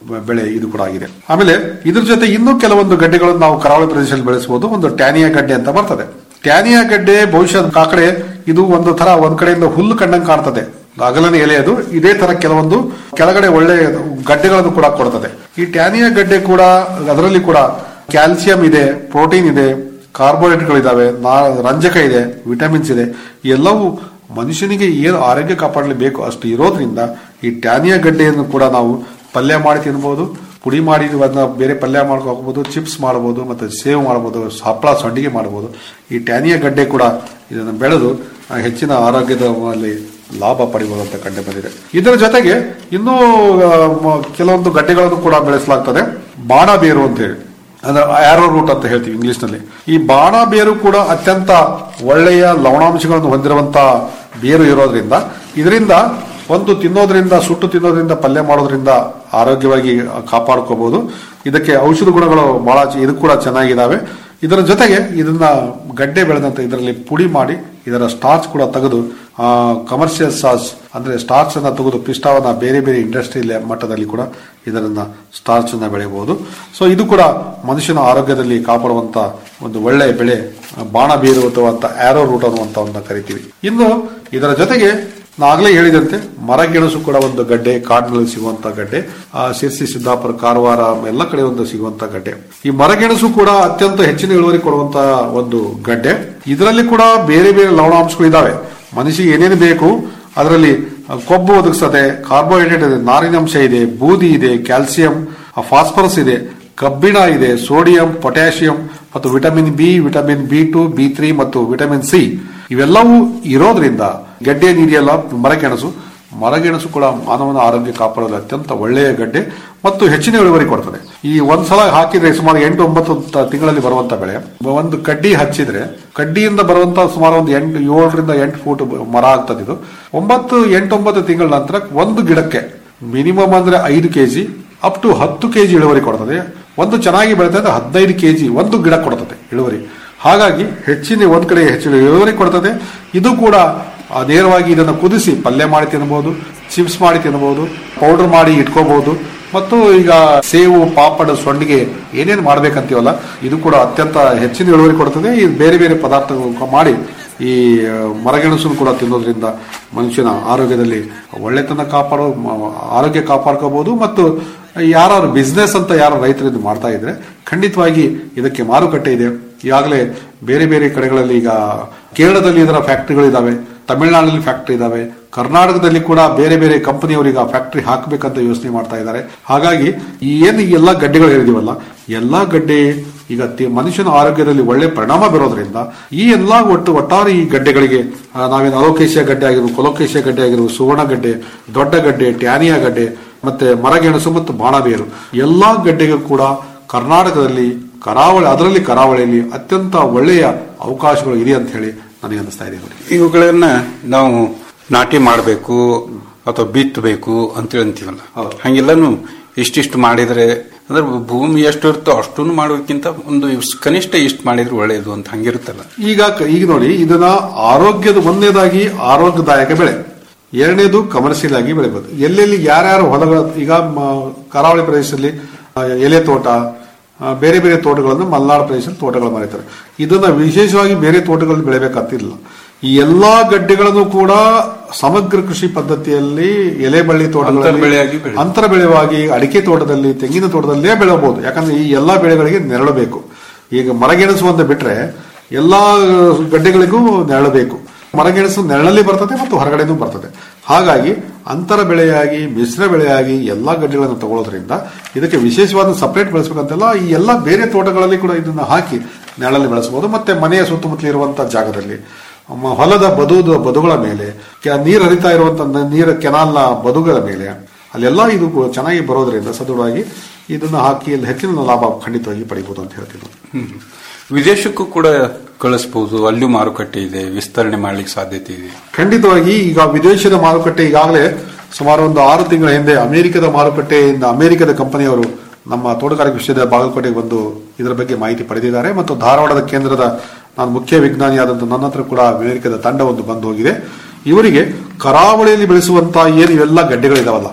N: ಬೆಳೆ ಇದು ಕೂಡ ಆಗಿದೆ ಆಮೇಲೆ ಇದ್ರ ಜೊತೆ ಇನ್ನೂ ಕೆಲವೊಂದು ಗಡ್ಡೆಗಳನ್ನು ನಾವು ಕರಾವಳಿ ಪ್ರದೇಶದಲ್ಲಿ ಬೆಳೆಸಬಹುದು ಒಂದು ಟ್ಯಾನಿಯಾ ಗಡ್ಡೆ ಅಂತ ಬರ್ತದೆ ಟ್ಯಾನಿಯಾ ಗಡ್ಡೆ ಬಹುಶಃ ಆ ಕಡೆ ಇದು ಒಂದು ತರ ಒಂದ್ ಕಡೆಯಿಂದ ಹುಲ್ಲು ಕಂಡಂಗೆ ಕಾಣ್ತದೆ ಅಗಲನೆ ಎಲೆ ಅದು ಇದೇ ತರ ಕೆಲವೊಂದು ಕೆಳಗಡೆ ಒಳ್ಳೆ ಗಡ್ಡೆಗಳನ್ನು ಕೂಡ ಕೊಡ್ತದೆ ಈ ಟ್ಯಾನಿಯಾ ಗಡ್ಡೆ ಕೂಡ ಅದರಲ್ಲಿ ಕೂಡ ಕ್ಯಾಲ್ಸಿಯಂ ಇದೆ ಪ್ರೋಟೀನ್ ಇದೆ ಕಾರ್ಬೋಹೈಡ್ರೇಟ್ಗಳಿದಾವೆ ರಂಜಕ ಇದೆ ವಿಟಮಿನ್ಸ್ ಇದೆ ಎಲ್ಲವೂ ಮನುಷ್ಯನಿಗೆ ಏನು ಆರೋಗ್ಯ ಕಾಪಾಡಲಿ ಬೇಕು ಅಷ್ಟು ಇರೋದ್ರಿಂದ ಈ ಟ್ಯಾನಿಯಾ ಗಡ್ಡೆಯನ್ನು ಕೂಡ ನಾವು ಪಲ್ಯ ಮಾಡಿ ತಿನ್ಬೋದು ಪುಡಿ ಮಾಡಿ ಅದನ್ನ ಬೇರೆ ಪಲ್ಯ ಮಾಡ್ಕೋಬಹುದು ಚಿಪ್ಸ್ ಮಾಡಬಹುದು ಮತ್ತೆ ಸೇವ್ ಮಾಡಬಹುದು ಹಪ್ಪಳ ಸಂಡಿಗೆ ಮಾಡಬಹುದು ಈ ಟ್ಯಾನಿಯಾ ಗಡ್ಡೆ ಕೂಡ ಇದನ್ನು ಬೆಳೆದು ಆ, ಹೆಚ್ಚಿನ ಆರೋಗ್ಯದ ಅಲ್ಲಿ ಲಾಭ ಪಡಿಬಹುದು ಅಂತ ಕಂಡು ಬಂದಿದೆ ಇದರ ಜೊತೆಗೆ ಇನ್ನೂ ಆ, ಮ- ಕೆಲವೊಂದು ಗಡ್ಡೆಗಳನ್ನು ಕೂಡ ಬೆಳೆಸಲಾಗ್ತದೆ ಬಾಣ ಬೇರು ಅಂತ ಹೇಳಿ ಅಂದ್ರೆ ಆರೋ ರೂಟ್ ಅಂತ ಹೇಳ್ತೀವಿ ಇಂಗ್ಲಿಷ್ ನಲ್ಲಿ ಈ ಬಾಣ ಬೇರು ಕೂಡ ಅತ್ಯಂತ ಒಳ್ಳೆಯ ಲವಣಾಂಶಗಳನ್ನು ಹೊಂದಿರುವಂತ ಬೇರು ಇರೋದ್ರಿಂದ ಇದರಿಂದ ಒಂದು ತಿನ್ನೋದ್ರಿಂದ ಸುಟ್ಟು ತಿನ್ನೋದ್ರಿಂದ ಪಲ್ಯ ಮಾಡೋದ್ರಿಂದ ಆರೋಗ್ಯವಾಗಿ ಕಾಪಾಡ್ಕೋಬಹುದು ಇದಕ್ಕೆ ಔಷಧ ಗುಣಗಳು ಬಹಳ ಚ- ಇದು ಕೂಡ ಚೆನ್ನಾಗಿದ್ದಾವೆ ಇದರ ಜೊತೆಗೆ ಇದನ್ನ ಗಡ್ಡೆ ಬೆಳೆದಂತ ಇದರಲ್ಲಿ ಪುಡಿ ಮಾಡಿ ಇದರ ಸ್ಟಾರ್ಚ್ ಕೂಡ ತೆಗೆದು ಕಮರ್ಷಿಯಲ್ ಸಾಸ್ ಅಂದ್ರೆ ಸ್ಟಾರ್ಚ್ ಅನ್ನ ತೆಗೆದು ಪಿಸ್ಟಾವನ್ನ ಬೇರೆ ಬೇರೆ ಇಂಡಸ್ಟ್ರಿಯಲ್ ಮಟ್ಟದಲ್ಲಿ ಕೂಡ ಇದನ್ನ ಸ್ಟಾರ್ಚ್ ಅನ್ನ ಬೆಳೆಯಬಹುದು ಸೊ ಇದು ಕೂಡ ಮನುಷ್ಯನ ಆರೋಗ್ಯದಲ್ಲಿ ಕಾಪಾಡುವಂತ ಒಂದು ಒಳ್ಳೆಯ ಬೆಳೆ ಬಾಣ ಬೀರು ಅಥವಾ ಆರೋ ರೂಟ್ ಅನ್ನುವಂತ ಒಂದು ಕರಿತೀವಿ ಇನ್ನು ಇದರ ಜೊತೆಗೆ ನಾಗಲೇ ಹೇಳಿದಂತೆ ಮರಗೆಣಸು ಕೂಡ ಒಂದು ಗಡ್ಡೆ ಕಾಡಿನಲ್ಲಿ ಸಿಗುವಂತ ಗಡ್ಡೆ ಆ ಶಿರ್ಸಿ ಸಿದ್ದಾಪುರ ಕಾರವಾರ ಎಲ್ಲ ಕಡೆ ಒಂದು ಸಿಗುವಂತ ಗಡ್ಡೆ ಈ ಮರಗೆಣಸು ಕೂಡ ಅತ್ಯಂತ ಹೆಚ್ಚಿನ ಇಳುವರಿ ಕೊಡುವಂತ ಒಂದು ಗಡ್ಡೆ ಇದರಲ್ಲಿ ಕೂಡ ಬೇರೆ ಬೇರೆ ಲವಣಾಂಶಗಳು ಇದಾವೆ ಮನುಷ್ಯಗೆ ಏನೇನು ಬೇಕು ಅದರಲ್ಲಿ ಕೊಬ್ಬು ಒದಗಿಸ್ತದೆ ಕಾರ್ಬೋಹೈಡ್ರೇಟ್ ಇದೆ ನಾರಿನಾಂಶ ಇದೆ ಬೂದಿ ಇದೆ ಕ್ಯಾಲ್ಸಿಯಂ ಫಾಸ್ಫರಸ್ ಇದೆ ಕಬ್ಬಿಣ ಇದೆ ಸೋಡಿಯಂ ಪೊಟ್ಯಾಷಿಯಂ ಮತ್ತು vitamin B vitamin B two B three ಮತ್ತು ವಿಟಮಿನ್ ಸಿ ಇವೆಲ್ಲವೂ ಇರೋದ್ರಿಂದ ಗಡ್ಡೆ ನೀರಿಯಲ್ಲ ಮರಗೆಣಸು ಮರಗೆಣಸು ಕೂಡ ಮಾನವನ ಆರೋಗ್ಯ ಕಾಪಾಡಲು ಅತ್ಯಂತ ಒಳ್ಳೆಯ ಗಡ್ಡೆ ಮತ್ತು ಹೆಚ್ಚಿನ ಇಳುವರಿ ಕೊಡ್ತದೆ ಈ ಒಂದ್ಸಲ ಹಾಕಿದ್ರೆ ಸುಮಾರು ಎಂಟು ಒಂಬತ್ತು ತ- ತಿಂಗಳಲ್ಲಿ ಬರುವಂತ ಬೆಳೆ ಒಂದು ಕಡ್ಡಿ ಹಚ್ಚಿದ್ರೆ ಕಡ್ಡಿಯಿಂದ ಬರುವಂತ ಸುಮಾರು ಒಂದು ಎಂಟು ಏಳರಿಂದ ಎಂಟು ಫೂಟ್ ಮರ ಆಗ್ತದೆ ಇದು ಒಂಬತ್ತು ಎಂಟೊಂಬತ್ತು ತಿಂಗಳ ನಂತರ ಒಂದು ಗಿಡಕ್ಕೆ ಮಿನಿಮಮ್ ಅಂದ್ರೆ ಐದು ಕೆಜಿ ಅಪ್ ಟು ಹತ್ತು ಕೆಜಿ ಇಳುವರಿ ಕೊಡ್ತದೆ ಒಂದು ಚೆನ್ನಾಗಿ ಬೆಳೆತದೆ ಹದಿನೈದು ಕೆಜಿ ಒಂದು ಗಿಡ ಕೊಡ್ತದೆ ಇಳುವರಿ ಹಾಗಾಗಿ ಹೆಚ್ಚಿನ ಒಂದ್ ಕಡೆ ಹೆಚ್ಚಿನ ಇಳುವರಿ ಕೊಡ್ತದೆ ಇದು ಕೂಡ ಆ, ನೇರವಾಗಿ ಇದನ್ನು ಕುದಿಸಿ ಪಲ್ಯ ಮಾಡಿ ತಿನ್ನಬಹುದು ಚಿಪ್ಸ್ ಮಾಡಿ ತಿನ್ನಬಹುದು ಪೌಡರ್ ಮಾಡಿ ಇಟ್ಕೋಬಹುದು ಮತ್ತು ಈಗ ಸೇವು ಪಾಪಡ್ ಸೊಂಡಿಗೆ ಏನೇನು ಮಾಡ್ಬೇಕಂತೀವಲ್ಲ ಇದು ಕೂಡ ಅತ್ಯಂತ ಹೆಚ್ಚಿನ ಇಳುವರಿ ಕೊಡ್ತದೆ ಈ ಬೇರೆ ಬೇರೆ ಪದಾರ್ಥಗಳು ಮಾಡಿ ಈ ಆ, ಮರಗೆಣಸನ್ನು ಕೂಡ ತಿನ್ನೋದ್ರಿಂದ ಮನುಷ್ಯನ ಆರೋಗ್ಯದಲ್ಲಿ ಒಳ್ಳೆತನ ಕಾಪಾಡೋ ಮ- ಆರೋಗ್ಯ ಕಾಪಾಡ್ಕೋಬಹುದು ಮತ್ತು ಯಾರು ಬಿಸ್ನೆಸ್ ಅಂತ ಯಾರು ರೈತರು ಇದು ಮಾಡ್ತಾ ಇದ್ರೆ ಖಂಡಿತವಾಗಿ ಇದಕ್ಕೆ ಮಾರುಕಟ್ಟೆ ಇದೆ ಈಗಾಗಲೇ ಬೇರೆ ಬೇರೆ ಕಡೆಗಳಲ್ಲಿ ಈಗ ಕೇರಳದಲ್ಲಿ ಇದರ ಫ್ಯಾಕ್ಟರಿಗಳಿದಾವೆ ತಮಿಳುನಾಡಿನಲ್ಲಿ ಫ್ಯಾಕ್ಟರಿ ಇದಾವೆ ಕರ್ನಾಟಕದಲ್ಲಿ ಕೂಡ ಬೇರೆ ಬೇರೆ ಕಂಪನಿಯವರು ಈಗ ಫ್ಯಾಕ್ಟರಿ ಹಾಕಬೇಕಂತ ಯೋಚನೆ ಮಾಡ್ತಾ ಇದ್ದಾರೆ ಹಾಗಾಗಿ ಈ ಏನು ಈ ಎಲ್ಲಾ ಗಡ್ಡೆಗಳು ಹೇಳಿದಿವಲ್ಲ ಎಲ್ಲಾ ಗಡ್ಡೆ ಈಗ ತಿ- ಮನುಷ್ಯನ ಆರೋಗ್ಯದಲ್ಲಿ ಒಳ್ಳೆ ಪರಿಣಾಮ ಬೀರೋದ್ರಿಂದ ಈ ಎಲ್ಲಾ ಒಟ್ಟು ಒಟ್ಟಾರೆ ಈ ಗಡ್ಡೆಗಳಿಗೆ ಆ, ನಾವೇನು ಅಲೋಕೇಶಿಯ ಗಡ್ಡೆ ಆಗಿರ್ಬೋದು ಕೊಲೋಕೇಶಿಯ ಗಡ್ಡೆ ಆಗಿರ್ಬೋದು ಸುವರ್ಣ ಗಡ್ಡೆ ದೊಡ್ಡ ಗಡ್ಡೆ ಟ್ಯಾನಿಯಾ ಗಡ್ಡೆ ಮತ್ತೆ ಮರಗೆಣಸು ಮತ್ತು ಬಾಣಬೇರು ಎಲ್ಲಾ ಗಡ್ಡೆಗೂ ಕೂಡ ಕರ್ನಾಟಕದಲ್ಲಿ ಕರಾವಳಿ ಅದರಲ್ಲಿ ಕರಾವಳಿಯಲ್ಲಿ ಅತ್ಯಂತ ಒಳ್ಳೆಯ ಅವಕಾಶಗಳು ಇದೆ ಅಂತ ಹೇಳಿ ನನಗೆ ಅನಿಸ್ತಾ ಇದೆ ನೋಡಿ
M: ಇವುಗಳನ್ನ ನಾವು ನಾಟಿ ಮಾಡಬೇಕು ಅಥವಾ ಬಿತ್ತಬೇಕು ಅಂತೇಳಿ ಅಂತೀವಲ್ಲ ಹಂಗೆಲ್ಲಾನು ಇಷ್ಟಿಷ್ಟು ಮಾಡಿದ್ರೆ ಅಂದ್ರೆ ಭೂಮಿ ಎಷ್ಟು ಇರುತ್ತೋ ಅಷ್ಟನ್ನು ಮಾಡೋದಕ್ಕಿಂತ ಒಂದು ಇಷ್ಟ್- ಕನಿಷ್ಠ ಇಷ್ಟು ಮಾಡಿದ್ರೆ ಒಳ್ಳೆಯದು ಅಂತ ಹಂಗಿರುತ್ತಲ್ಲ
N: ಈಗ ಈಗ ನೋಡಿ ಇದನ್ನ ಆರೋಗ್ಯದ ಒಂದನೇದಾಗಿ ಆರೋಗ್ಯದಾಯಕ ಬೆಳೆ ಎರಡನೇದು ಕಮರ್ಷಿಯಲ್ ಆಗಿ ಬೆಳೆಬಹುದು ಎಲ್ಲೆಲ್ಲಿ ಯಾರ್ಯಾರು ಹೊಲಗಳ ಈಗ ಮ- ಕರಾವಳಿ ಪ್ರದೇಶದಲ್ಲಿ ಆ, ಎಲೆ ತೋಟ ಆ, ಬೇರೆ ಬೇರೆ ತೋಟಗಳನ್ನು ಮಲೆನಾಡು ಪ್ರದೇಶದಲ್ಲಿ ತೋಟಗಳು ಮಾಡಿರ್ತಾರೆ ಇದನ್ನ ವಿಶೇಷವಾಗಿ ಬೇರೆ ತೋಟಗಳಲ್ಲಿ ಬೆಳೆಬೇಕಂತಿಲ್ಲ ಈ ಎಲ್ಲಾ ಗಡ್ಡೆಗಳನ್ನು ಕೂಡ ಸಮಗ್ರ ಕೃಷಿ ಪದ್ಧತಿಯಲ್ಲಿ ಎಲೆ ಬಳ್ಳಿ
M: ಅಂತರ್ಬೆಳೆಯಾಗಿ
N: ತೋಟಗಳಲ್ಲಿ ಅಂತರ ಬೆಳೆವಾಗಿ ಅಡಿಕೆ ತೋಟದಲ್ಲಿ ತೆಂಗಿನ ತೋಟದಲ್ಲೇ ಬೆಳೆಯಬಹುದು ಯಾಕಂದ್ರೆ ಈ ಎಲ್ಲಾ ಬೆಳೆಗಳಿಗೆ ನೆರಳು ಬೇಕು ಈಗ ಮರಗೆಣಸು ಅಂತ ಬಿಟ್ರೆ ಎಲ್ಲಾ ಗಡ್ಡೆಗಳಿಗೂ ನೆರಳು ಬೇಕು ಮರಗೆಣಸು ನೆರಳಲ್ಲಿ ಬರ್ತದೆ ಮತ್ತು ಹೊರಗಡೆನೂ ಬರ್ತದೆ ಹಾಗಾಗಿ ಅಂತರ ಬೆಳೆಯಾಗಿ ಮಿಶ್ರ ಬೆಳೆಯಾಗಿ ಎಲ್ಲಾ ಗಡ್ಡೆಗಳನ್ನು ತಗೊಳ್ಳೋದ್ರಿಂದ ಇದಕ್ಕೆ ವಿಶೇಷವಾದ ಸಪರೇಟ್ ಬೆಳೆಸಬೇಕಂತೆಲ್ಲ ಈ ಎಲ್ಲಾ ಬೇರೆ ತೋಟಗಳಲ್ಲಿ ಕೂಡ ಇದನ್ನ ಹಾಕಿ ನೆರಳಲ್ಲಿ ಬೆಳೆಸಬಹುದು ಮತ್ತೆ ಮನೆಯ ಸುತ್ತಮುತ್ತಲು ಇರುವಂತಹ ಜಾಗದಲ್ಲಿ ಮ- ಹೊಲದ ಬದು ಬದುಗಳ ಮೇಲೆ ಕೆ- ನೀರು ಹರಿತಾ ಇರುವಂತ ನೀರ ಕೆನಾಲ್ನ ಬದುಗಳ ಮೇಲೆ ಅಲ್ಲೆಲ್ಲ ಇದು ಚೆನ್ನಾಗಿ ಬರೋದ್ರಿಂದ ಸದೃಢವಾಗಿ ಇದನ್ನ ಹಾಕಿ ಅಲ್ಲಿ ಹೆಚ್ಚಿನ ಲಾಭ ಖಂಡಿತವಾಗಿ ಪಡಿಬಹುದು ಅಂತ ಹೇಳ್ತೀನಿ ನಾನು.
M: ಹ್ಮ್. ವಿದೇಶಕ್ಕೂ ಕೂಡ ಕಳಿಸಬಹುದು ಅಲ್ಲೂ ಮಾರುಕಟ್ಟೆ ಇದೆ ವಿಸ್ತರಣೆ ಮಾಡ್ಲಿಕ್ಕೆ ಸಾಧ್ಯತೆ ಇದೆ
N: ಖಂಡಿತವಾಗಿ ಈಗ ವಿದೇಶದ ಮಾರುಕಟ್ಟೆ ಈಗಾಗಲೇ ಸುಮಾರು ಒಂದು ಆರು ತಿಂಗಳ ಹಿಂದೆ ಅಮೆರಿಕದ ಮಾರುಕಟ್ಟೆಯಿಂದ ಅಮೆರಿಕದ ಕಂಪನಿಯವರು ನಮ್ಮ ತೋಟಗಾರಿಕೆ ವಿಷಯದ ಬಾಗಲಕೋಟೆಗೆ ಬಂದು ಇದರ ಬಗ್ಗೆ ಮಾಹಿತಿ ಪಡೆದಿದ್ದಾರೆ ಮತ್ತು ಧಾರವಾಡದ ಕೇಂದ್ರದ ನಾನು ಮುಖ್ಯ ವಿಜ್ಞಾನಿಯಾದಂಥ ನನ್ನ ಹತ್ರ ಕೂಡ ಅಮೆರಿಕದ ತಂಡ ಒಂದು ಬಂದು ಹೋಗಿದೆ ಇವರಿಗೆ ಕರಾವಳಿಯಲ್ಲಿ ಬೆಳೆಸುವಂತಹ ಏನು ಇವೆಲ್ಲ ಗಡ್ಡೆಗಳಿದಾವಲ್ಲ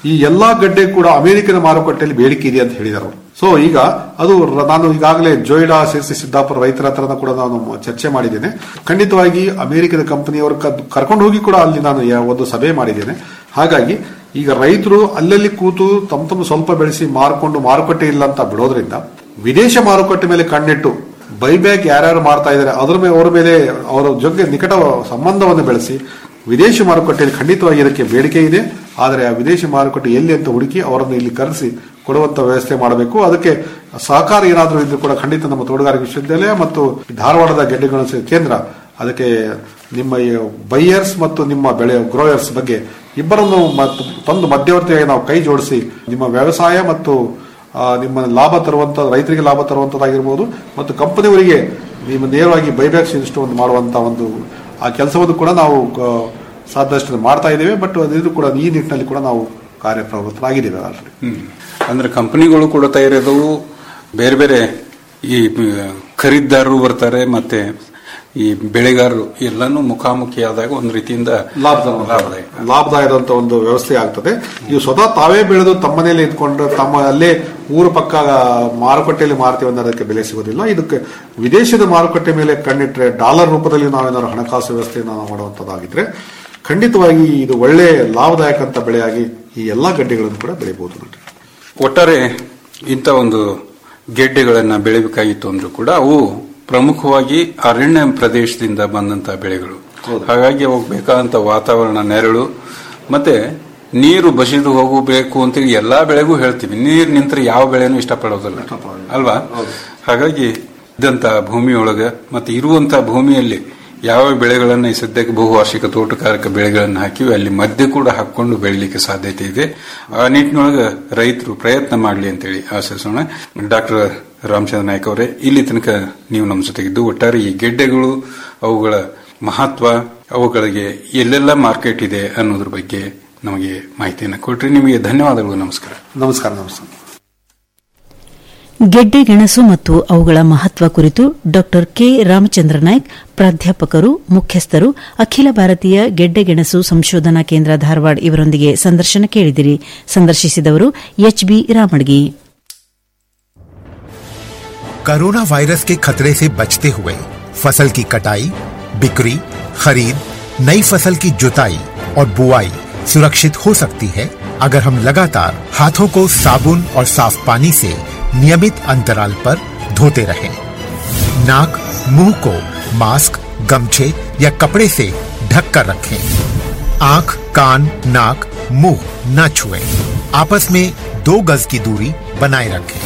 N: ಈ ಎಲ್ಲಾ ಗಡ್ಡೆ ಕೂಡ ಅಮೆರಿಕದ ಮಾರುಕಟ್ಟೆಯಲ್ಲಿ ಬೇಡಿಕೆ ಇದೆ ಅಂತ ಹೇಳಿದರು ಸೊ ಈಗ ಅದು ರ- ನಾನು ಈಗಾಗಲೇ ಜೋಯಿಡಾ ಸೇರಿಸಿ ಸಿದ್ದಾಪುರ ರೈತರ ಹತ್ರನ ಕೂಡ ನಾನು ಚರ್ಚೆ ಮಾಡಿದ್ದೇನೆ ಖಂಡಿತವಾಗಿ ಅಮೆರಿಕದ ಕಂಪನಿಯವರು ಕರ್ಕೊಂಡು ಹೋಗಿ ಕೂಡ ಅಲ್ಲಿ ನಾನು ಯಾ- ಒಂದು ಸಭೆ ಮಾಡಿದ್ದೇನೆ ಹಾಗಾಗಿ ಈಗ ರೈತರು ಅಲ್ಲಲ್ಲಿ ಕೂತು ತಮ್ಮ ತಮ್ಮ ಸ್ವಲ್ಪ ಬೆಳೆಸಿ ಮಾರ್ಕೊಂಡು ಮಾರುಕಟ್ಟೆ ಇಲ್ಲ ಅಂತ ಬಿಡೋದ್ರಿಂದ ವಿದೇಶ ಮಾರುಕಟ್ಟೆ ಮೇಲೆ ಕಣ್ಣಿಟ್ಟು ಬೈಬ್ಯಾಕ್ ಯಾರ್ಯಾರು ಮಾಡ್ತಾ ಇದ್ದಾರೆ ಅದರ ಮೇಲೆ ಅವರ ಮೇಲೆ ಅವರ ಜೊತೆ ನಿಕಟ ಸಂಬಂಧವನ್ನು ಬೆಳೆಸಿ ವಿದೇಶಿ ಮಾರುಕಟ್ಟೆಯಲ್ಲಿ ಖಂಡಿತವಾಗಿ ಇದಕ್ಕೆ ಬೇಡಿಕೆ ಇದೆ ಆದರೆ ಆ ವಿದೇಶಿ ಮಾರುಕಟ್ಟೆ ಎಲ್ಲಿ ಅಂತ ಹುಡುಕಿ ಅವರನ್ನು ಇಲ್ಲಿ ಕರೆಸಿ ಕೊಡುವಂತ ವ್ಯವಸ್ಥೆ ಮಾಡಬೇಕು ಅದಕ್ಕೆ ಸಹಕಾರ ಏನಾದರೂ ಇದ್ರೂ ಕೂಡ ಖಂಡಿತ ನಮ್ಮ ತೋಟಗಾರಿಕೆ ವಿಶ್ವವಿದ್ಯಾಲಯ ಮತ್ತು ಧಾರವಾಡದ ಗೆಡ್ಡೆಗಳ ಕೇಂದ್ರ ಅದಕ್ಕೆ ನಿಮ್ಮ ಬೈಯರ್ಸ್ ಮತ್ತು ನಿಮ್ಮ ಬೆಳೆ ಗ್ರೋಯರ್ಸ್ ಬಗ್ಗೆ ಇಬ್ಬರನ್ನು ಮತ್ತು ತಂದು ಮಧ್ಯವರ್ತಿಯಾಗಿ ನಾವು ಕೈ ಜೋಡಿಸಿ ನಿಮ್ಮ ವ್ಯವಸಾಯ ಮತ್ತು ಆ, ನಿಮ್ಮ ಲಾಭ ತರುವಂತ ರೈತರಿಗೆ ಲಾಭ ತರುವಂತದ್ದಾಗಿರ್ಬೋದು ಮತ್ತು ಕಂಪನಿಯವರಿಗೆ ನಿಮ್ಮ ನೇರವಾಗಿ ಬೈಬ್ಯಾಕ್ ಒಂದು ಮಾಡುವಂತ ಒಂದು ಆ ಕೆಲಸವನ್ನು ಕೂಡ ನಾವು ಆ, ಸಾಧ್ಯಷ್ಟು ಮಾಡ್ತಾ ಇದ್ದೇವೆ ಬಟ್ ಇದು ಕೂಡ ಈ ನಿಟ್ಟಿನಲ್ಲಿ ಕೂಡ ನಾವು ಕಾರ್ಯಪ್ರವೃತ್ತರಾಗಿದ್ದೇವೆ ಆಲ್ರೆಡಿ
M: ಹ್ಮ್. ಅಂದ್ರೆ ಕಂಪನಿಗಳು ಕೂಡ ತಯಾರಿದವು ಬೇರೆ ಬೇರೆ ಈ ಮ್, ಖರೀದಿದಾರರು ಬರ್ತಾರೆ ಮತ್ತೆ ಈ ಬೆಳೆಗಾರರು ಎಲ್ಲಾನು ಮುಖಾಮುಖಿಯಾದಾಗ ಒಂದು ರೀತಿಯಿಂದ ಲಾಭದಾಯಕ
N: ಲಾಭದಾಯಕದಂತ ಒಂದು ವ್ಯವಸ್ಥೆ ಆಗ್ತದೆ ನೀವು ಸ್ವತಃ ತಾವೇ ಬೆಳೆದು ತಮ್ಮನೇಲಿ ಇದ್ಕೊಂಡು ತಮ್ಮ ಅಲ್ಲೇ ಊರು ಪಕ್ಕ ಮಾರುಕಟ್ಟೆಯಲ್ಲಿ ಮಾರ್ತೀವಿ ಅನ್ನೋದಕ್ಕೆ ಬೆಲೆ ಸಿಗೋದಿಲ್ಲ ಇದಕ್ಕೆ ವಿದೇಶದ ಮಾರುಕಟ್ಟೆ ಮೇಲೆ ಕಣ್ಣಿಟ್ರೆ ಡಾಲರ್ ರೂಪದಲ್ಲಿ ನಾವೇನಾದ್ರು ಹಣಕಾಸು ವ್ಯವಸ್ಥೆಯನ್ನು ನಾವು ಮಾಡುವಂತದ್ದಾಗಿದ್ರೆ ಖಂಡಿತವಾಗಿ ಇದು ಒಳ್ಳೆ ಲಾಭದಾಯಕ ಅಂತ ಬೆಳೆಯಾಗಿ ಈ ಎಲ್ಲಾ ಗಡ್ಡೆಗಳನ್ನು ಕೂಡ ಬೆಳಿಬಹುದು ನೋಡಿ
M: ಒಟ್ಟಾರೆ ಇಂಥ ಒಂದು ಗೆಡ್ಡೆಗಳನ್ನ ಬೆಳಿಬೇಕಾಗಿತ್ತು ಅಂದ್ರೂ ಕೂಡ ಅವು ಪ್ರಮುಖವಾಗಿ ಅರಣ್ಯ ಪ್ರದೇಶದಿಂದ ಬಂದಂತ ಬೆಳೆಗಳು ಹಾಗಾಗಿ ಅವಾಗ ಬೇಕಾದಂತ ವಾತಾವರಣ ನೆರಳು ಮತ್ತೆ ನೀರು ಬಸಿದು ಹೋಗಬೇಕು ಅಂತ ಎಲ್ಲಾ ಬೆಳೆಗೂ ಹೇಳ್ತೀವಿ ನೀರು ನಿಂತ್ರೆ ಯಾವ ಬೆಳೆನೂ ಇಷ್ಟಪಡೋದಿಲ್ಲ ಅಲ್ವಾ ಹಾಗಾಗಿ ಇದ್ದಂತ ಭೂಮಿಯೊಳಗ ಮತ್ತೆ ಇರುವಂತ ಭೂಮಿಯಲ್ಲಿ ಯಾವ ಬೆಳೆಗಳನ್ನ ಈ ಸದ್ಯಕ್ಕೆ ಬಹುವಾರ್ಷಿಕ ತೋಟಗಾರಿಕಾ ಬೆಳೆಗಳನ್ನು ಹಾಕಿವಿ ಅಲ್ಲಿ ಮಧ್ಯೆ ಕೂಡ ಹಾಕೊಂಡು ಬೆಳಿಲಿಕ್ಕೆ ಸಾಧ್ಯತೆ ಇದೆ ಆ ನಿಟ್ಟಿನೊಳಗ ರೈತರು ಪ್ರಯತ್ನ ಮಾಡಲಿ ಅಂತೇಳಿ ಆಶಿಸೋಣ ಡಾಕ್ಟರ್ ರಾಮಚಂದ್ರ ನಾಯ್ಕ ಅವರೇ ಇಲ್ಲಿ ತನಕ ನೀವು ನಮ್ಮ ಜೊತೆಗಿದ್ದು ಒಟ್ಟಾರೆ ಈ ಗೆಡ್ಡೆಗಳು ಅವುಗಳ ಮಹತ್ವ ಅವುಗಳಿಗೆ ಎಲ್ಲೆಲ್ಲ ಮಾರ್ಕೆಟ್ ಇದೆ ಅನ್ನೋದ್ರ ಬಗ್ಗೆ ನಮಗೆ ಮಾಹಿತಿಯನ್ನು ಕೊಟ್ರಿ ನಿಮಗೆ ಧನ್ಯವಾದಗಳು ನಮಸ್ಕಾರ
N: ನಮಸ್ಕಾರ ನಮಸ್ಕಾರ
E: ಗೆಡ್ಡೆ ಗೆಣಸು ಮತ್ತು ಅವುಗಳ ಮಹತ್ವ ಕುರಿತು ಡಾ ಕೆ ರಾಮಚಂದ್ರ ನಾಯ್ಕ್ ಪ್ರಾಧ್ಯಾಪಕರು ಮುಖ್ಯಸ್ಥರು ಅಖಿಲ ಭಾರತೀಯ ಗೆಡ್ಡೆ ಗೆಣಸು ಸಂಶೋಧನಾ ಕೇಂದ್ರ ಧಾರವಾಡ ಇವರೊಂದಿಗೆ ಸಂದರ್ಶನ ಕೇಳಿದಿರಿ ಸಂದರ್ಶಿಸಿದವರು ಎಚ್ಬಿ ರಾಮಡ್ಗಿ
O: कोरोना वायरस के खतरे से बचते हुए फसल की कटाई बिक्री खरीद नई फसल की जुताई और बुआई सुरक्षित हो सकती है अगर हम लगातार हाथों को साबुन और साफ पानी से नियमित अंतराल पर धोते रहें। नाक मुंह को मास्क गमछे या कपड़े से ढक कर रखें आंख कान नाक मुंह न छुएं। आपस में दो गज की दूरी बनाए रखें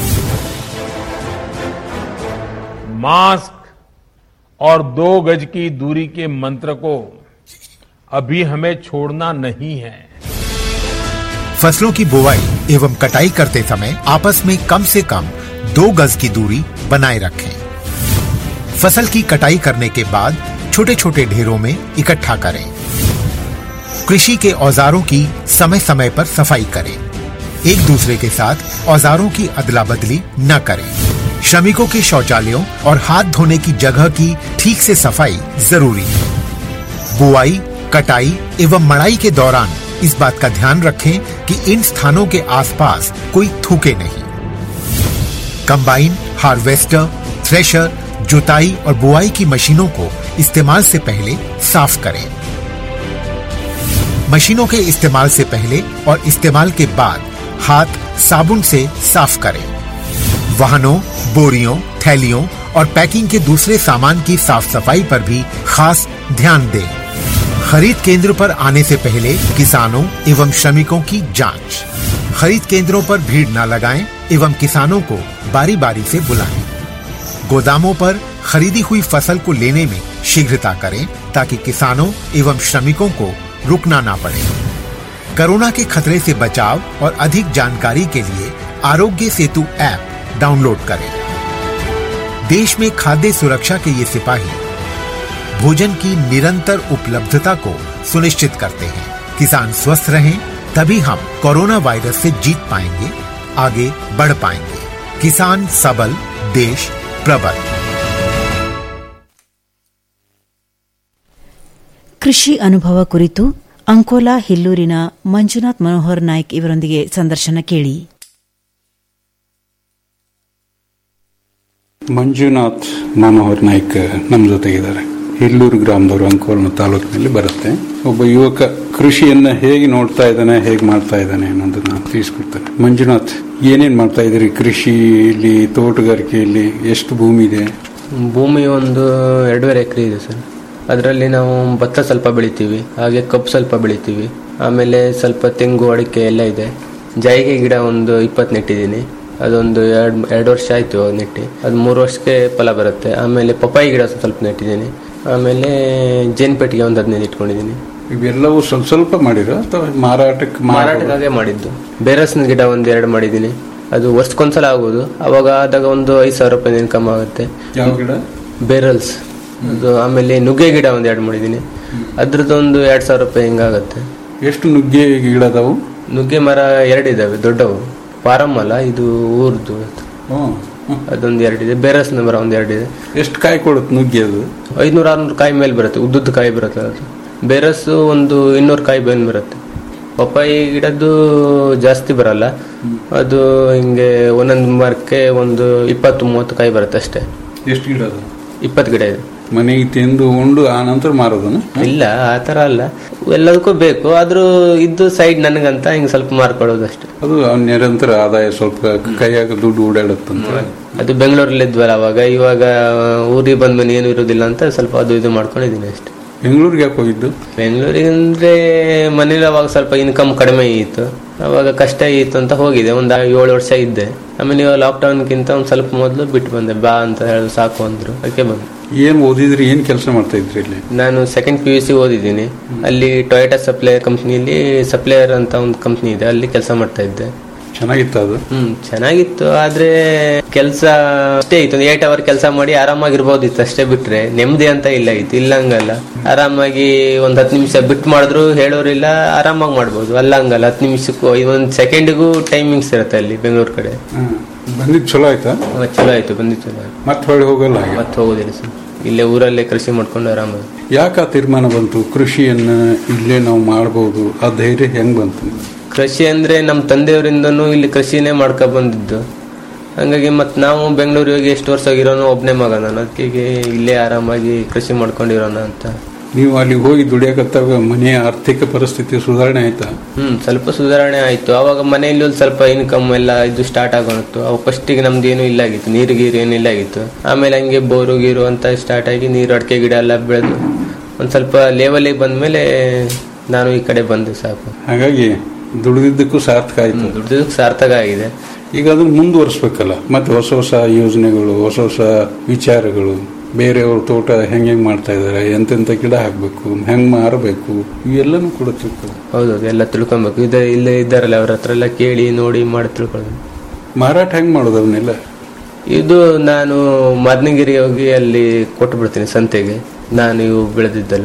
P: मास्क और दो गज की दूरी के मंत्र को अभी हमें छोड़ना नहीं है
O: फसलों की बुवाई एवं कटाई करते समय आपस में कम से कम दो गज की दूरी बनाए रखें फसल की कटाई करने के बाद छोटे छोटे ढेरों में इकट्ठा करें कृषि के औजारों की समय समय पर सफाई करें एक दूसरे के साथ औजारों की अदला बदली न करें श्रमिकों के शौचालयों और हाथ धोने की जगह की ठीक से सफाई जरूरी है बुआई कटाई एवं मड़ाई के दौरान इस बात का ध्यान रखें कि इन स्थानों के आसपास कोई थूके नहीं कंबाइन हार्वेस्टर थ्रेशर जुताई और बुआई की मशीनों को इस्तेमाल से पहले साफ करें मशीनों के इस्तेमाल से पहले और इस्तेमाल के बाद हाथ साबुन से साफ करें वाहनों बोरियों थैलियों और पैकिंग के दूसरे सामान की साफ सफाई पर भी खास ध्यान दें खरीद केंद्र पर आने से पहले किसानों एवं श्रमिकों की जांच खरीद केंद्रों पर भीड़ न लगाएं एवं किसानों को बारी बारी से बुलाएं गोदामों पर खरीदी हुई फसल को लेने में शीघ्रता करें ताकि किसानों एवं श्रमिकों को रुकना ना पड़े कोरोना के खतरे से बचाव और अधिक जानकारी के लिए आरोग्य सेतु ऐप डाउनलोड करें देश में खाद्य सुरक्षा के ये सिपाही भोजन की निरंतर उपलब्धता को सुनिश्चित करते हैं किसान स्वस्थ रहें तभी हम कोरोना वायरस से जीत पाएंगे आगे बढ़ पाएंगे किसान सबल देश प्रबल
E: ಕೃಷಿ ಅನುಭವ ಕುರಿತು ಅಂಕೋಲಾ ಹಿಲ್ಲೂರಿನ ಮಂಜುನಾಥ್ ಮನೋಹರ್ ನಾಯ್ಕ್ ಇವರೊಂದಿಗೆ ಸಂದರ್ಶನ ಕೇಳಿ
M: ಮಂಜುನಾಥ್ ಮನೋಹರ್ ನಾಯ್ಕ್ ನಮ್ಮ ಜೊತೆಗಿದ್ದಾರೆ ಹಿಲ್ಲೂರು ಗ್ರಾಮದವರು ಅಂಕೋಲ ತಾಲೂಕಿನಲ್ಲಿ ಬರುತ್ತೆ ಒಬ್ಬ ಯುವಕ ಕೃಷಿಯನ್ನ ಹೇಗೆ ನೋಡ್ತಾ ಇದ್ದಾನೆ ಹೇಗೆ ಮಾಡ್ತಾ ಇದ್ದಾನೆ ಅನ್ನೋದನ್ನ ತಿಳಿಸ್ಕೊಡ್ತಾನೆ ಮಂಜುನಾಥ್ ಏನೇನ್ ಮಾಡ್ತಾ ಇದ್ದೀರಿ ಕೃಷಿಯಲ್ಲಿ ತೋಟಗಾರಿಕೆಯಲ್ಲಿ ಎಷ್ಟು ಭೂಮಿ ಇದೆ
Q: ಭೂಮಿ ಒಂದು ಎರಡೂವರೆ ಎಕರೆ ಇದೆ ಸರ್ ಅದರಲ್ಲಿ ನಾವು ಭತ್ತ ಸ್ವಲ್ಪ ಬೆಳಿತೀವಿ ಹಾಗೆ ಕಬ್ಬು ಸ್ವಲ್ಪ ಬೆಳಿತೀವಿ ಆಮೇಲೆ ಸ್ವಲ್ಪ ತೆಂಗು ಅಡಿಕೆ ಎಲ್ಲ ಇದೆ ಜಾಯಿಗೆ ಗಿಡ ಒಂದು ಇಪ್ಪತ್ತು ನೆಟ್ಟಿದ್ದೀನಿ ಅದೊಂದು ಎರಡು ಎರಡು ವರ್ಷ ಆಯಿತು ನೆಟ್ಟಿ ಅದು ಮೂರು ವರ್ಷಕ್ಕೆ ಫಲ ಬರುತ್ತೆ ಆಮೇಲೆ ಪಪ್ಪಾಯಿ ಗಿಡ ಸ್ವಲ್ಪ ನೆಟ್ಟಿದ್ದೀನಿ ಆಮೇಲೆ ಜೇನ್ಪೆಟ್ಟಿಗೆ ಒಂದು ಹದಿನೈದು ಇಟ್ಕೊಂಡಿದ್ದೀನಿ
M: ಇವೆಲ್ಲವೂ ಸ್ವಲ್ಪ ಸ್ವಲ್ಪ ಮಾಡಿರೋ ಅಥವಾ ಮಾರಾಟಕ್ಕೆ
Q: ಮಾರಾಟಕ್ಕಾಗೆ ಮಾಡಿದ್ದು ಬೇರಸಿನ ಗಿಡ ಒಂದು ಎರಡು ಮಾಡಿದ್ದೀನಿ ಅದು ವರ್ಷಕ್ಕೊಂದ್ಸಲ ಆಗೋದು ಅವಾಗ ಆದಾಗ ಒಂದು ಐದು ಸಾವಿರ ರೂಪಾಯಿ ಇನ್ಕಮ್ ಆಗುತ್ತೆ
M: ಯಾವ ಗಿಡ
Q: ಬೇರಲ್ಸ್ ಅದು ಆಮೇಲೆ ನುಗ್ಗೆ ಗಿಡ ಒಂದು ಎರಡು ಮಾಡಿದ್ದೀನಿ ಅದ್ರದ್ದು ಒಂದು ಎರಡು ಸಾವಿರ ರೂಪಾಯಿ ಹಿಂಗಾಗತ್ತೆ
M: ಎಷ್ಟು ನುಗ್ಗೆ ಗಿಡ ಅದಾವು
Q: ನುಗ್ಗೆ ಮರ ಎರಡು ಇದಾವೆ ದೊಡ್ಡವು ಫಾರಂ ಅಲ್ಲ ಇದು ಊರ್ದು ಅದೊಂದು ಎರಡಿದೆ ಬೇರಸ್ನ ಮರ ಒಂದು ಎರಡಿದೆ
M: ಎಷ್ಟು ಕಾಯಿ ಕೊಡುತ್ತೆ ನುಗ್ಗೆ ಅದು
Q: ಐದ್ನೂರ ಆರ್ನೂರು ಕಾಯಿ ಮೇಲೆ ಬರುತ್ತೆ ಉದ್ದುದ್ದು ಕಾಯಿ ಬರುತ್ತೆ ಅದು ಬೇರಸ್ಸು ಒಂದು ಇನ್ನೂರು ಕಾಯಿ ಮೇಲೆ ಬರುತ್ತೆ ಪಪ್ಪಾಯಿ ಗಿಡದ್ದು ಜಾಸ್ತಿ ಬರಲ್ಲ ಅದು ಹಿಂಗೆ ಒಂದೊಂದು ಮರಕ್ಕೆ ಒಂದು ಇಪ್ಪತ್ತು ಮೂವತ್ತು ಕಾಯಿ ಬರುತ್ತೆ ಅಷ್ಟೇ
M: ಎಷ್ಟು ಗಿಡ ಅದು
Q: ಇಪ್ಪತ್ತು ಗಿಡ ಇದೆ
M: ಮನೆಗೆ ತಿಂದು ಉಂಡು ಆ ನಂತರ ಮಾರೋದನ್ನ
Q: ಇಲ್ಲ ಆ ತರ ಅಲ್ಲ ಎಲ್ಲದಕ್ಕೂ ಬೇಕು ಆದ್ರೂ ಇದ್ದು ಸೈಡ್ ನನಗಂತ ಹಿಂಗ್ ಸ್ವಲ್ಪ ಮಾರ್ಕೊಳ್ಳೋದು ಅಷ್ಟೇ
M: ಅದು ಅವ್ನ್ ನಿರಂತರ ಆದಾಯ ಸ್ವಲ್ಪ ಕೈಯಾಗ ದುಡ್ಡು ಓಡಾಡುತ್ತಂತ
Q: ಅದು ಬೆಂಗಳೂರಲ್ಲಿ ಇದ್ವಲ್ಲ ಅವಾಗ ಇವಾಗ ಊರಿಗೆ ಬಂದ್ಮೇಲೆ ಏನು ಇರೋದಿಲ್ಲ ಅಂತ ಸ್ವಲ್ಪ ಅದು ಇದು ಮಾಡ್ಕೊಂಡಿದ್ದೀನಿ ಅಷ್ಟೇ
M: ಬೆಂಗಳೂರಿಗೆ ಯಾಕೆ ಹೋಗಿದ್ದು
Q: ಬೆಂಗಳೂರಿಗೆ ಅಂದ್ರೆ ಮನೇಲಿ ಅವಾಗ ಸ್ವಲ್ಪ ಇನ್ಕಮ್ ಕಡಿಮೆ ಇತ್ತು ಅವಾಗ ಕಷ್ಟ ಇತ್ತು ಅಂತ ಹೋಗಿದೆ ಒಂದು ಏಳು ವರ್ಷ ಇದ್ದೆ ಆಮೇಲೆ ಇವಾಗ ಲಾಕ್ಡೌನ್ಗಿಂತ ಒಂದು ಸ್ವಲ್ಪ ಮೊದಲು ಬಿಟ್ಟು ಬಂದೆ ಬಾ ಅಂತ ಹೇಳಿ ಸಾಕು ಅಂದ್ರು ಅದಕ್ಕೆ ಬಂದೆ
M: ಏನ್ ಓದಿದ್ರಿ ಏನ್ ಕೆಲಸ ಮಾಡ್ತಾ ಇದ್ರಿ ಇಲ್ಲಿ
Q: ನಾನು ಸೆಕೆಂಡ್ ಪಿ ಯು ಸಿ ಓದಿದ್ದೀನಿ ಅಲ್ಲಿ ಟೊಯೋಟಾ ಸಪ್ಲೈಯರ್ ಕಂಪ್ನಿಯಲ್ಲಿ ಸಪ್ಲೈಯರ್ ಅಂತ ಒಂದು ಕಂಪ್ನಿ ಇದೆ ಅಲ್ಲಿ ಕೆಲಸ ಮಾಡ್ತಾ ಇದ್ದೆ
M: ಚೆನ್ನಾಗಿತ್ತು ಅದು
Q: ಹ್ಮ್ ಚೆನ್ನಾಗಿತ್ತು ಆದ್ರೆ ಕೆಲಸ ಅಷ್ಟೇ ಇತ್ತು ಒಂದು ಏಟ್ ಅವರ್ ಕೆಲಸ ಮಾಡಿ ಆರಾಮಾಗಿರ್ಬೋದಿತ್ತು ಅಷ್ಟೇ ಬಿಟ್ರೆ ನೆಮ್ಮದಿ ಅಂತ ಇಲ್ಲ ಇತ್ತು ಇಲ್ಲ ಹಂಗಲ್ಲ ಆರಾಮಾಗಿ ಒಂದ್ ಹತ್ತು ನಿಮಿಷ ಬಿಟ್ಟು ಮಾಡಿದ್ರು ಹೇಳೋರಿಲ್ಲ ಆರಾಮಾಗಿ ಮಾಡ್ಬೋದು ಅಲ್ಲ ಹಂಗಲ್ಲ ಹತ್ತು ನಿಮಿಷಕ್ಕೂ ಒಂದ್ ಸೆಕೆಂಡ್ಗೂ ಟೈಮಿಂಗ್ಸ್ ಇರುತ್ತೆ ಅಲ್ಲಿ ಬೆಂಗಳೂರು ಕಡೆ
M: ಬಂದಿದ್ ಚಲೋ ಆಯ್ತಾ
Q: ಹಾ, ಚಲೋ ಆಯ್ತು ಬಂದಿತ್ತು ಚಲೋ ಆಯ್ತು
M: ಮತ್ತೆ ಹೊಳ್ಳಿ ಹೋಗಲ್ಲ ಹಾಗೆ
Q: ಮತ್ತೆ ಹೋಗೋದಿಲ್ಲ ಸರ್ ಇಲ್ಲೇ ಊರಲ್ಲೇ ಕೃಷಿ ಮಾಡ್ಕೊಂಡು ಆರಾಮಾಗಿ
M: ಯಾಕೆ ಆ ತೀರ್ಮಾನ ಬಂತು ಕೃಷಿಯನ್ನ ಇಲ್ಲೇ ನಾವು ಮಾಡಬಹುದು ಆ ಧೈರ್ಯ ಹೆಂಗ್ ಬಂತು
Q: ಕೃಷಿ ಅಂದ್ರೆ ನಮ್ಮ ತಂದೆಯವರಿಂದನೂ ಇಲ್ಲಿ ಕೃಷಿನೇ ಮಾಡ್ಕೊ ಬಂದಿದ್ದು ಹಂಗಾಗಿ ಮತ್ ನಾವು ಬೆಂಗಳೂರಿಗೆ ಹೋಗಿ ಎಷ್ಟು ವರ್ಷ ಆಗಿರೋನು ಒಬ್ನೇ ಮಗ ನಾನು ಅದಕ್ಕೆ ಇಲ್ಲೇ ಆರಾಮಾಗಿ ಕೃಷಿ ಮಾಡ್ಕೊಂಡಿರೋಣ ಅಂತ
M: ನೀವು ಅಲ್ಲಿ ಹೋಗಿ ದುಡಿಯಕತ್ತಾಗ ಮನೆಯ ಆರ್ಥಿಕ ಪರಿಸ್ಥಿತಿ ಸುಧಾರಣೆ ಆಯ್ತಾ
Q: ಹ್ಮ್ ಸ್ವಲ್ಪ ಸುಧಾರಣೆ ಆಯ್ತು ಅವಾಗ ಮನೆಯಲ್ಲಿ ಒಂದ್ ಸ್ವಲ್ಪ ಇನ್ಕಮ್ ಎಲ್ಲ ಇದು ಸ್ಟಾರ್ಟ್ ಆಗೋಣಿತ್ತು ಅವಾಗ ಫಸ್ಟಿಗೆ ನಮ್ದು ಏನು ಇಲ್ಲ ಆಗಿತ್ತು ನೀರು ಗೀರು ಏನು ಇಲ್ಲ ಆಗಿತ್ತು ಆಮೇಲೆ ಹಂಗೆ ಬೋರು ಗೀರು ಅಂತ ಸ್ಟಾರ್ಟ್ ಆಗಿ ನೀರು ಅಡಿಕೆ ಗಿಡ ಎಲ್ಲ ಬೆಳೆದು ಒಂದ್ ಸ್ವಲ್ಪ ಲೆವೆಲಿಗೆ ಬಂದ್ಮೇಲೆ ನಾನು ಈ ಕಡೆ ಬಂದೆ ಸಾಕು
M: ಹಾಗಾಗಿ ದುಡಿದಿದ್ದಕ್ಕೂ ಸಾರ್ಥಕ ಆಯ್ತು
Q: ದುಡ್ದಿದ್ದಕ್ಕೆ ಸಾರ್ಥಕ ಆಗಿದೆ
M: ಈಗ ಅದನ್ನ ಮುಂದುವರಿಸ್ಬೇಕಲ್ಲ ಮತ್ತೆ ಹೊಸ ಹೊಸ ಯೋಜನೆಗಳು ಹೊಸ ಹೊಸ ವಿಚಾರಗಳು ಬೇರೆಯವ್ರ ತೋಟ ಹೆಂಗ್ ಹೆಂಗ್ ಮಾಡ್ತಾ ಇದಾರೆ ಎಂತೆಂತ ಗಿಡ ಹಾಕ್ಬೇಕು ಹೆಂಗ್ ಮಾರಬೇಕು ಇವೆಲ್ಲನೂ ಕೂಡ ತಿಳ್ಕೊ
Q: ಹೌದು ಎಲ್ಲ ತಿಳ್ಕೊಬೇಕು ಇದೆ ಇಲ್ಲೇ ಇದ್ದಾರಲ್ಲ ಅವ್ರ ಹತ್ರ ಎಲ್ಲ ಕೇಳಿ ನೋಡಿ ಮಾಡಿ ತಿಳ್ಕೊಳ್ಳೋದು
M: ಮಾರಾಟ ಹೆಂಗ್ ಮಾಡೋದು ಅವನ್ನೆಲ್ಲ
Q: ಇದು ನಾನು ಮದನಗಿರಿ ಹೋಗಿ ಅಲ್ಲಿ ಕೊಟ್ಟು ಬಿಡ್ತೀನಿ ಸಂತೆಗೆ ನಾನು ಇವು ಬೆಳೆದಿದ್ದೆಲ್ಲ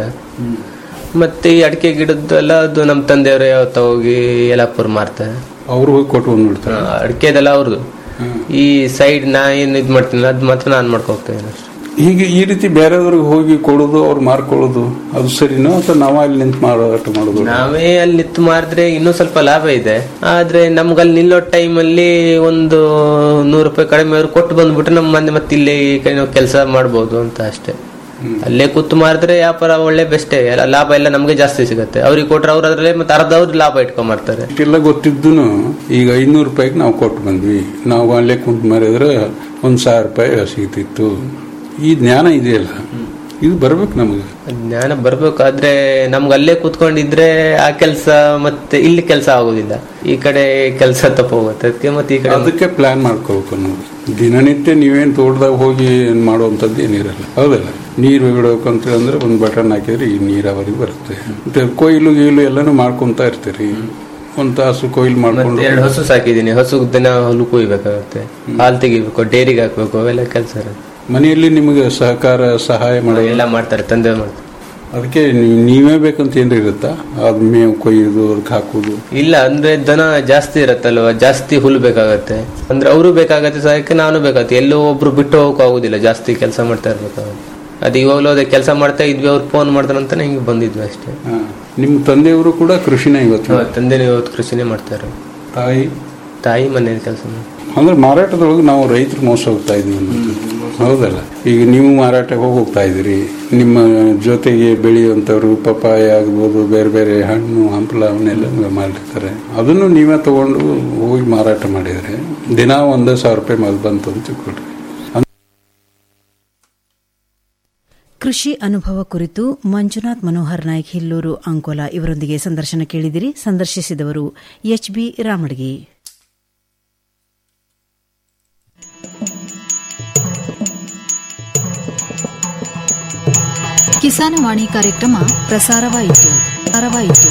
Q: ಮತ್ತೆ ಈ ಅಡಿಕೆ ಗಿಡದ್ದೆಲ್ಲ ಅದು ನಮ್ಮ ತಂದೆಯವರೇ ಯಾವತ್ತ ಹೋಗಿ ಯಲಾಪುರ ಮಾರ್ತಾರೆ
M: ಅವ್ರು ಹೋಗಿ ಕೊಟ್ಟು ಬಂದ್ಬಿಡ್ತಾರೆ
Q: ಅಡಿಕೆದೆಲ್ಲ ಅವ್ರದ್ದು ಈ ಸೈಡ್ ನಾ ಏನ್ ಇದ್ ಮಾಡ್ತೀನಿ ಅದ್ ಮಾತ್ರ ನಾನು ಮಾಡ್ಕೊ ಹೋಗ್ತೇನೆ ಅಷ್ಟೇ
M: ಹೀಗೆ ಈ ರೀತಿ ಬೇರೆಯವ್ರಿಗೆ ಹೋಗಿ ಕೊಡೋದು ಅವ್ರು ಮಾರ್ಕೊಳ್ಳೋದು ಅದು ಸರಿನೋ ಅಥವಾ ನಾವ ಅಲ್ಲಿ ನಿಂತು ಮಾರಾಟ ಮಾಡೋದು
Q: ನಾವೇ ಅಲ್ಲಿ ನಿಂತು ಮಾರಿದ್ರೆ ಇನ್ನೂ ಸ್ವಲ್ಪ ಲಾಭ ಇದೆ ಆದ್ರೆ ನಮ್ಗೆ ಅಲ್ಲಿ ನಿಲ್ಲೋ ಟೈಮಲ್ಲಿ ಒಂದು ನೂರು ರೂಪಾಯಿ ಕಡಿಮೆ ಅವ್ರು ಕೊಟ್ಟು ಬಂದ್ಬಿಟ್ರೆ ನಮ್ಮ ಮಂದಿ ಮತ್ತೆ ಇಲ್ಲಿ ಕೆಲಸ ಮಾಡ್ಬೋದು ಅಂತ ಅಷ್ಟೇ ಅಲ್ಲೇ ಕೂತು ಮಾರಿದ್ರೆ ವ್ಯಾಪಾರ ಒಳ್ಳೆ ಬೆಸ್ಟೇ ಎಲ್ಲ ಲಾಭ ಎಲ್ಲ ನಮ್ಗೆ ಜಾಸ್ತಿ ಸಿಗುತ್ತೆ ಅವ್ರಿಗೆ ಕೊಟ್ರೆ ಅವ್ರ ಅದ್ರಲ್ಲೇ ಮತ್ತೆ ಅರ್ಧ ಅವ್ರು ಲಾಭ ಇಟ್ಕೊಂಡ್ ಮಾಡ್ತಾರೆ
M: ಇಷ್ಟೆಲ್ಲ ಗೊತ್ತಿದ್ದೂನು ಈಗ ಐನೂರು ರೂಪಾಯಿಗೆ ನಾವು ಕೊಟ್ಟು ಬಂದ್ವಿ ನಾವು ಅಲ್ಲೇ ಕುಂತು ಮಾರಿದ್ರೆ ಒಂದ್ ಸಾವಿರ ರೂಪಾಯಿ ಸಿಗ್ತಿತ್ತು ಈ ಜ್ಞಾನ ಇದೆಯಲ್ಲ ಇದು ಬರ್ಬೇಕು ನಮಗೆ
Q: ಜ್ಞಾನ ಬರ್ಬೇಕಾದ್ರೆ ನಮ್ಗೆ ಅಲ್ಲೇ ಕೂತ್ಕೊಂಡಿದ್ರೆ ಆ ಕೆಲಸ ಮತ್ತೆ ಇಲ್ಲಿ ಕೆಲಸ ಆಗೋದಿಲ್ಲ ಈ ಕಡೆ ಕೆಲಸ ತಪ್ಪ ಹೋಗುತ್ತೆ ಅದಕ್ಕೆ ಮತ್ತೆ ಈ ಕಡೆ
M: ಅದಕ್ಕೆ ಪ್ಲಾನ್ ಮಾಡ್ಕೋಬೇಕು ಅನ್ನೋದು ದಿನನಿತ್ಯ ನೀವೇನ್ ತೋಟದಾಗ ಹೋಗಿ ಏನ್ ಮಾಡುವಂತದ್ದು ಏನಿರಲ್ಲ ಹೌದಲ್ಲ ನೀರು ಬಿಡಬೇಕು ಅಂತ ಅಂದ್ರೆ ಒಂದ್ ಬಟನ್ ಹಾಕಿದ್ರೆ ಈ ನೀರಾವರಿ ಬರುತ್ತೆ ಮತ್ತೆ ಕೊಯ್ಲು ಗೀಲು ಎಲ್ಲಾನು ಮಾಡ್ಕೊಂತ ಇರ್ತೀರಿ ಒಂದ್ ತಾಸು ಕೊಯ್ಲು ಮಾಡ್ಕೊಂಡು
Q: ಎರಡು ಹಸು ಸಾಕಿದೀನಿ ಹಸು ದಿನ ಹುಲ್ಲು ಕೊಯ್ಬೇಕಾಗುತ್ತೆ ಹಾಲು ತೆಗಿಬೇಕು ಡೈರಿಗೆ ಹಾಕ್ಬೇಕು ಅವೆಲ್ಲ ಕೆಲಸ ಇರುತ್ತೆ
M: ಮನೆಯಲ್ಲಿ ನಿಮಗೆ ಸಹಕಾರ ಸಹಾಯ ಮಾಡೋ
Q: ಎಲ್ಲ ಮಾಡ್ತಾರೆ ತಂದೆ ಮಾಡ್ತಾರೆ
M: ಅದಕ್ಕೆ ನೀವ್- ನೀವೇ ಬೇಕಂತ ಏನ್ರಿ ಇರುತ್ತಾ ಅದ್ ಮೇವು ಕೊಯ್ಯುದು ಅದಕ್ಕೆ ಹಾಕುದು
Q: ಇಲ್ಲ ಅಂದ್ರೆ ದನ ಜಾಸ್ತಿ ಇರತ್ತಲ್ವ ಜಾಸ್ತಿ ಹುಲ್ಲು ಬೇಕಾಗತ್ತೆ ಅಂದ್ರೆ ಅವರು ಬೇಕಾಗತ್ತೆ ಸಹಕ್ಕೆ ನಾನು ಬೇಕಾಗತ್ತೆ ಎಲ್ಲೋ ಒಬ್ರು ಬಿಟ್ಟು ಹೋಗಕ್ ಆಗುದಿಲ್ಲ ಜಾಸ್ತಿ ಕೆಲಸ ಮಾಡ್ತಾ ಇರ್ಬೇಕಾಗುತ್ತೆ ಅದು ಇವಾಗಲೂ ಅದೇ ಕೆಲಸ ಮಾಡ್ತಾ ಇದ್ವಿ ಅವ್ರು ಫೋನ್ ಮಾಡಿದ್ರಂತ ಹಿಂಗೆ ಬಂದಿದ್ವಿ ಅಷ್ಟೇ
M: ನಿಮ್ಮ ತಂದೆಯವರು ಕೂಡ ಕೃಷಿನ ಇವತ್ತು
Q: ತಂದೆ ಇವತ್ತು ಕೃಷಿನೇ ಮಾಡ್ತಾರೆ
M: ತಾಯಿ
Q: ತಾಯಿ ಮನೇಲಿ ಕೆಲಸ ಮಾಡಿ
M: ಅಂದ್ರೆ ಮಾರಾಟದೊಳಗೆ ನಾವು ರೈತರು ಮೋಸ ಹೋಗ್ತಾ ಇದೀವಿ ಅನ್ನೋದು. ಹೌದಲ್ಲ ಈಗ ನೀವು ಮಾರಾಟಕ್ಕೆ ಹೋಗಿ ಹೋಗ್ತಾ ಇದ್ದೀರಿ ನಿಮ್ಮ ಜೊತೆಗೆ ಬೆಳೆಯುವಂಥವ್ರು ಪಪ್ಪಾಯ ಆಗ್ಬೋದು ಬೇರೆ ಬೇರೆ ಹಣ್ಣು ಹಂಪಲ ಅವನ್ನೆಲ್ಲ ಮಾಡಿರ್ತಾರೆ ಅದನ್ನು ನೀವೇ ತಗೊಂಡು ಹೋಗಿ ಮಾರಾಟ ಮಾಡಿದರೆ ದಿನ ಒಂದೇ ಸಾವಿರ ರೂಪಾಯಿ ಮದ್ದು ಬಂತು ಅಂತ ತಿಳ್ಕೊಳ್ರಿ
E: ಕೃಷಿ ಅನುಭವ ಕುರಿತು ಮಂಜುನಾಥ್ ಮನೋಹರ್ ನಾಯ್ಕ್ ಹಿಲ್ಲೂರು ಅಂಕೋಲಾ ಇವರೊಂದಿಗೆ ಸಂದರ್ಶನ ಕೇಳಿದಿರಿ ಸಂದರ್ಶಿಸಿದವರು ಎಚ್ಬಿ ರಾಮಡ್ಗಿ
G: ಕಿಸಾನವಾಣಿ ಕಾರ್ಯಕ್ರಮ ಪ್ರಸಾರವಾಯಿತು ಪ್ರಸಾರವಾಯಿತು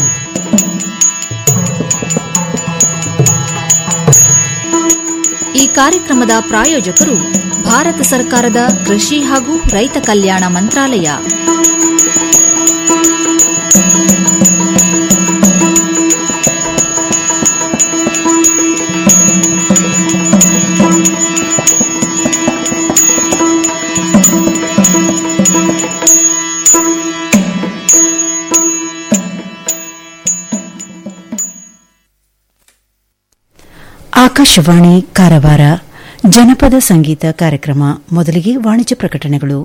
G: ಈ ಕಾರ್ಯಕ್ರಮದ ಪ್ರಾಯೋಜಕರು ಭಾರತ ಸರ್ಕಾರದ ಕೃಷಿ ಹಾಗೂ ರೈತ ಕಲ್ಯಾಣ ಮಂತ್ರಾಲಯ
E: ಆಕಾಶವಾಣಿ ಕಾರವಾರ ಜನಪದ ಸಂಗೀತ ಕಾರ್ಯಕ್ರಮ ಮೊದಲಿಗೆ ವಾಣಿಜ್ಯ ಪ್ರಕಟಣೆಗಳು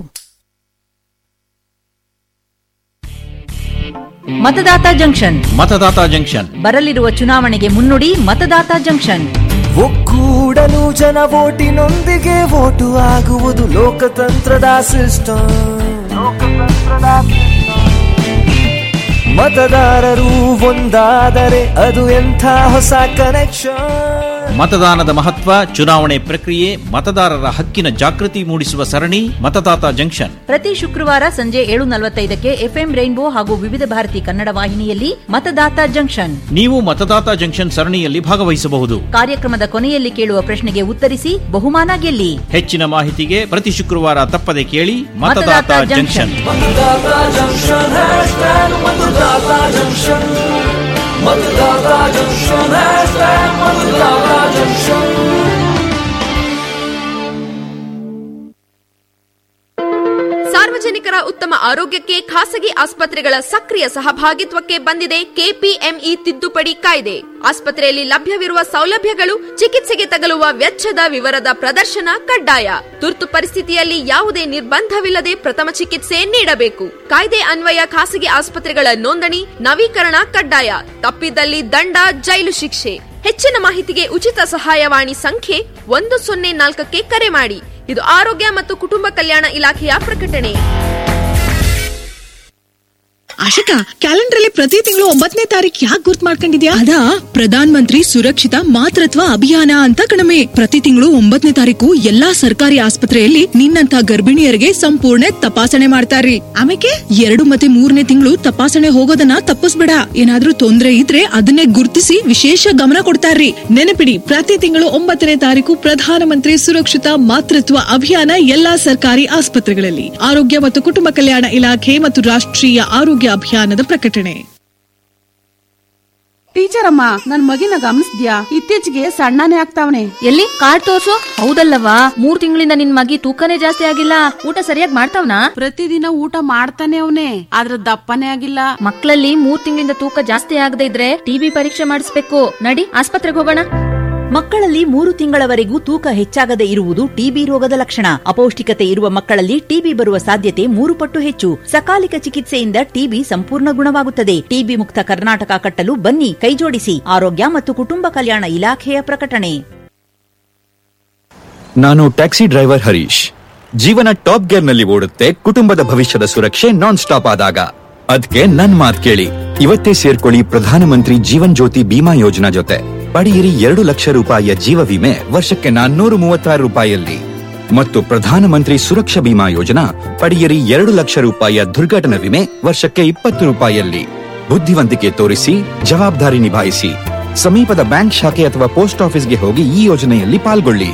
R: ಮತದಾತ ಜಂಕ್ಷನ್
S: ಮತದಾತ ಜಂಕ್ಷನ್
R: ಬರಲಿರುವ ಚುನಾವಣೆಗೆ ಮುನ್ನುಡಿ ಮತದಾತ ಜಂಕ್ಷನ್
T: ಒಕ್ಕೂಡಲು ಜನ ಓಟಿನೊಂದಿಗೆ ಓಟು ಆಗುವುದು ಲೋಕತಂತ್ರದ ಸಿಸ್ಟಮ್ ಮತದಾರರು ಒಂದಾದರೆ ಅದು ಎಂಥ ಹೊಸ ಕನೆಕ್ಷನ್
S: ಮತದಾನದ ಮಹತ್ವ ಚುನಾವಣೆ ಪ್ರಕ್ರಿಯೆ ಮತದಾರರ ಹಕ್ಕಿನ ಜಾಗೃತಿ ಮೂಡಿಸುವ ಸರಣಿ ಮತದಾತ ಜಂಕ್ಷನ್
R: ಪ್ರತಿ ಶುಕ್ರವಾರ ಸಂಜೆ ಏಳು ನಲವತ್ತೈದಕ್ಕೆ ಎಫ್ಎಂ ರೈನ್ಬೋ ಹಾಗೂ ವಿವಿಧ ಭಾರತಿ ಕನ್ನಡ ವಾಹಿನಿಯಲ್ಲಿ ಮತದಾತ ಜಂಕ್ಷನ್
S: ನೀವು ಮತದಾತ ಜಂಕ್ಷನ್ ಸರಣಿಯಲ್ಲಿ ಭಾಗವಹಿಸಬಹುದು
R: ಕಾರ್ಯಕ್ರಮದ ಕೊನೆಯಲ್ಲಿ ಕೇಳುವ ಪ್ರಶ್ನೆಗೆ ಉತ್ತರಿಸಿ ಬಹುಮಾನ ಗೆಲ್ಲಿ
S: ಹೆಚ್ಚಿನ ಮಾಹಿತಿಗೆ ಪ್ರತಿ ಶುಕ್ರವಾರ ತಪ್ಪದೆ ಕೇಳಿ ಮತದಾತ
R: ಮತದಾತ
S: ಜಂಕ್ಷನ್
T: ಮತದಾತ ಜಂಕ್ಷನ್ ಹ್ಯಾಶ್ಟ್ಯಾಗ್ ಮತದಾತ ಜಂಕ್ಷನ್ ಮತದಾತ ಜಂಕ್ಷನ್ ಹ್ಯಾಶ್ಟ್ಯಾಗ್ ಮತದಾತ ಜಂಕ್ಷನ್
U: ಸಾರ್ವಜನಿಕರ ಉತ್ತಮ ಆರೋಗ್ಯಕ್ಕೆ ಖಾಸಗಿ ಆಸ್ಪತ್ರೆಗಳ ಸಕ್ರಿಯ ಸಹಭಾಗಿತ್ವಕ್ಕೆ ಬಂದಿದೆ ಕೆಪಿಎಂಇ ತಿದ್ದುಪಡಿ ಕಾಯ್ದೆ ಆಸ್ಪತ್ರೆಯಲ್ಲಿ ಲಭ್ಯವಿರುವ ಸೌಲಭ್ಯಗಳು ಚಿಕಿತ್ಸೆಗೆ ತಗಲುವ ವೆಚ್ಚದ ವಿವರದ ಪ್ರದರ್ಶನ ಕಡ್ಡಾಯ ತುರ್ತು ಪರಿಸ್ಥಿತಿಯಲ್ಲಿ ಯಾವುದೇ ನಿರ್ಬಂಧವಿಲ್ಲದೆ ಪ್ರಥಮ ಚಿಕಿತ್ಸೆ ನೀಡಬೇಕು ಕಾಯ್ದೆ ಅನ್ವಯ ಖಾಸಗಿ ಆಸ್ಪತ್ರೆಗಳ ನೋಂದಣಿ ನವೀಕರಣ ಕಡ್ಡಾಯ ತಪ್ಪಿದಲ್ಲಿ ದಂಡ ಜೈಲು ಶಿಕ್ಷೆ ಹೆಚ್ಚಿನ ಮಾಹಿತಿಗೆ ಉಚಿತ ಸಹಾಯವಾಣಿ ಸಂಖ್ಯೆ ಒಂದು ಸೊನ್ನೆ ನಾಲ್ಕಕ್ಕೆ ಕರೆ ಮಾಡಿ ಇದು ಆರೋಗ್ಯ ಮತ್ತು ಕುಟುಂಬ ಕಲ್ಯಾಣ ಇಲಾಖೆಯ ಪ್ರಕಟಣೆ
F: ಆಶಿಕಾ ಕ್ಯಾಲೆಂಡರ್ ಅಲ್ಲಿ ಪ್ರತಿ ತಿಂಗಳು ಒಂಬತ್ತನೇ ತಾರೀಕು ಯಾಕೆ ಗುರ್ತ್ ಮಾಡ್ಕೊಂಡಿದ್ಯಾ ಅದಾ ಪ್ರಧಾನ್ ಮಂತ್ರಿ ಸುರಕ್ಷಿತ ಮಾತೃತ್ವ ಅಭಿಯಾನ ಅಂತ ಕಣಮೆ ಪ್ರತಿ ತಿಂಗಳು ಒಂಬತ್ತನೇ ತಾರೀಕು ಎಲ್ಲಾ ಸರ್ಕಾರಿ ಆಸ್ಪತ್ರೆಯಲ್ಲಿ ನಿನ್ನಂತ ಗರ್ಭಿಣಿಯರಿಗೆ ಸಂಪೂರ್ಣ ತಪಾಸಣೆ ಮಾಡ್ತಾರ್ರಿ ಆಮೇಲೆ ಎರಡು ಮತ್ತೆ ಮೂರನೇ ತಿಂಗಳು ತಪಾಸಣೆ ಹೋಗೋದನ್ನ ತಪ್ಪಿಸ್ಬೇಡ ಏನಾದ್ರೂ ತೊಂದ್ರೆ ಇದ್ರೆ ಅದನ್ನೇ ಗುರ್ತಿಸಿ ವಿಶೇಷ ಗಮನ ಕೊಡ್ತಾರ್ರಿ ನೆನಪಿಡಿ ಪ್ರತಿ ತಿಂಗಳು ಒಂಬತ್ತನೇ ತಾರೀಕು ಪ್ರಧಾನಮಂತ್ರಿ ಸುರಕ್ಷಿತ ಮಾತೃತ್ವ ಅಭಿಯಾನ ಎಲ್ಲಾ ಸರ್ಕಾರಿ ಆಸ್ಪತ್ರೆಗಳಲ್ಲಿ ಆರೋಗ್ಯ ಮತ್ತು ಕುಟುಂಬ ಕಲ್ಯಾಣ ಇಲಾಖೆ ಮತ್ತು ರಾಷ್ಟ್ರೀಯ ಆರೋಗ್ಯ ಅಭಿಯಾನದ ಪ್ರಕಟಣೆ
V: ಟೀಚರ್ ಅಮ್ಮ ನನ್ ಮಗಿನ ಗಮನಿಸ್ದ್ಯಾ ಇತ್ತೀಚೆಗೆ ಸಣ್ಣನೇ ಆಗ್ತಾವನೆ
C: ಎಲ್ಲಿ ಕಾರ್ಡ್ ತೋರ್ಸು ಹೌದಲ್ಲವಾ ಮೂರ್ ತಿಂಗಳಿಂದ ನಿನ್ ಮಗಿ ತೂಕನೇ ಜಾಸ್ತಿ ಆಗಿಲ್ಲ ಊಟ ಸರಿಯಾಗಿ ಮಾಡ್ತಾವ್ನಾ
V: ಪ್ರತಿದಿನ ಊಟ ಮಾಡ್ತಾನೆ ಅವನೇ ಆದ್ರ ದಪ್ಪನೇ ಆಗಿಲ್ಲ
C: ಮಕ್ಕಳಲ್ಲಿ ಮೂರ್ ತಿಂಗಳಿಂದ ತೂಕ ಜಾಸ್ತಿ ಆಗದೆ ಇದ್ರೆ ಟಿಬಿ ಪರೀಕ್ಷೆ ಮಾಡಿಸ್ಬೇಕು ನಡಿ ಆಸ್ಪತ್ರೆಗೆ ಹೋಗೋಣ
R: ಮಕ್ಕಳಲ್ಲಿ ಮೂರು ತಿಂಗಳವರೆಗೂ ತೂಕ ಹೆಚ್ಚಾಗದೆ ಇರುವುದು ಟಿಬಿ ರೋಗದ ಲಕ್ಷಣ ಅಪೌಷ್ಟಿಕತೆ ಇರುವ ಮಕ್ಕಳಲ್ಲಿ ಟಿಬಿ ಬರುವ ಸಾಧ್ಯತೆ ಮೂರು ಪಟ್ಟು ಹೆಚ್ಚು ಸಕಾಲಿಕ ಚಿಕಿತ್ಸೆಯಿಂದ ಟಿಬಿ ಸಂಪೂರ್ಣ ಗುಣವಾಗುತ್ತದೆ ಟಿಬಿ ಮುಕ್ತ ಕರ್ನಾಟಕ ಕಟ್ಟಲು ಬನ್ನಿ ಕೈಜೋಡಿಸಿ ಆರೋಗ್ಯ ಮತ್ತು ಕುಟುಂಬ ಕಲ್ಯಾಣ ಇಲಾಖೆಯ ಪ್ರಕಟಣೆ
W: ನಾನು ಟ್ಯಾಕ್ಸಿ ಡ್ರೈವರ್ ಹರೀಶ್ ಜೀವನ ಟಾಪ್ ಗೇರ್ ನಲ್ಲಿ ಓಡುತ್ತೆ ಕುಟುಂಬದ ಭವಿಷ್ಯದ ಸುರಕ್ಷೆ ನಾನ್ ಸ್ಟಾಪ್ ಆದಾಗ ಅದಕ್ಕೆ ನನ್ ಮಾತ್ ಕೇಳಿ ಇವತ್ತೇ ಸೇರ್ಕೊಳ್ಳಿ ಪ್ರಧಾನಮಂತ್ರಿ ಜೀವನ್ ಜ್ಯೋತಿ ಬಿಮಾ ಯೋಜನಾ ಜೊತೆ ಪಡೆಯಿರಿ ಎರಡು ಲಕ್ಷ ರೂಪಾಯಿಯ ಜೀವ ವಿಮೆ ವರ್ಷಕ್ಕೆ ನಾನ್ನೂರು ಮೂವತ್ತಾರು ರೂಪಾಯಿಯಲ್ಲಿ ಮತ್ತು ಪ್ರಧಾನಮಂತ್ರಿ ಸುರಕ್ಷಾ ಬಿಮಾ ಯೋಜನಾ ಪಡೆಯಿರಿ ಎರಡು ಲಕ್ಷ ರೂಪಾಯಿಯ ದುರ್ಘಟನಾ ವಿಮೆ ವರ್ಷಕ್ಕೆ ಇಪ್ಪತ್ತು ರೂಪಾಯಿಯಲ್ಲಿ ಬುದ್ಧಿವಂತಿಕೆ ತೋರಿಸಿ ಜವಾಬ್ದಾರಿ ನಿಭಾಯಿಸಿ ಸಮೀಪದ ಬ್ಯಾಂಕ್ ಶಾಖೆ ಅಥವಾ ಪೋಸ್ಟ್ ಆಫೀಸ್ಗೆ ಹೋಗಿ ಈ ಯೋಜನೆಯಲ್ಲಿ ಪಾಲ್ಗೊಳ್ಳಿ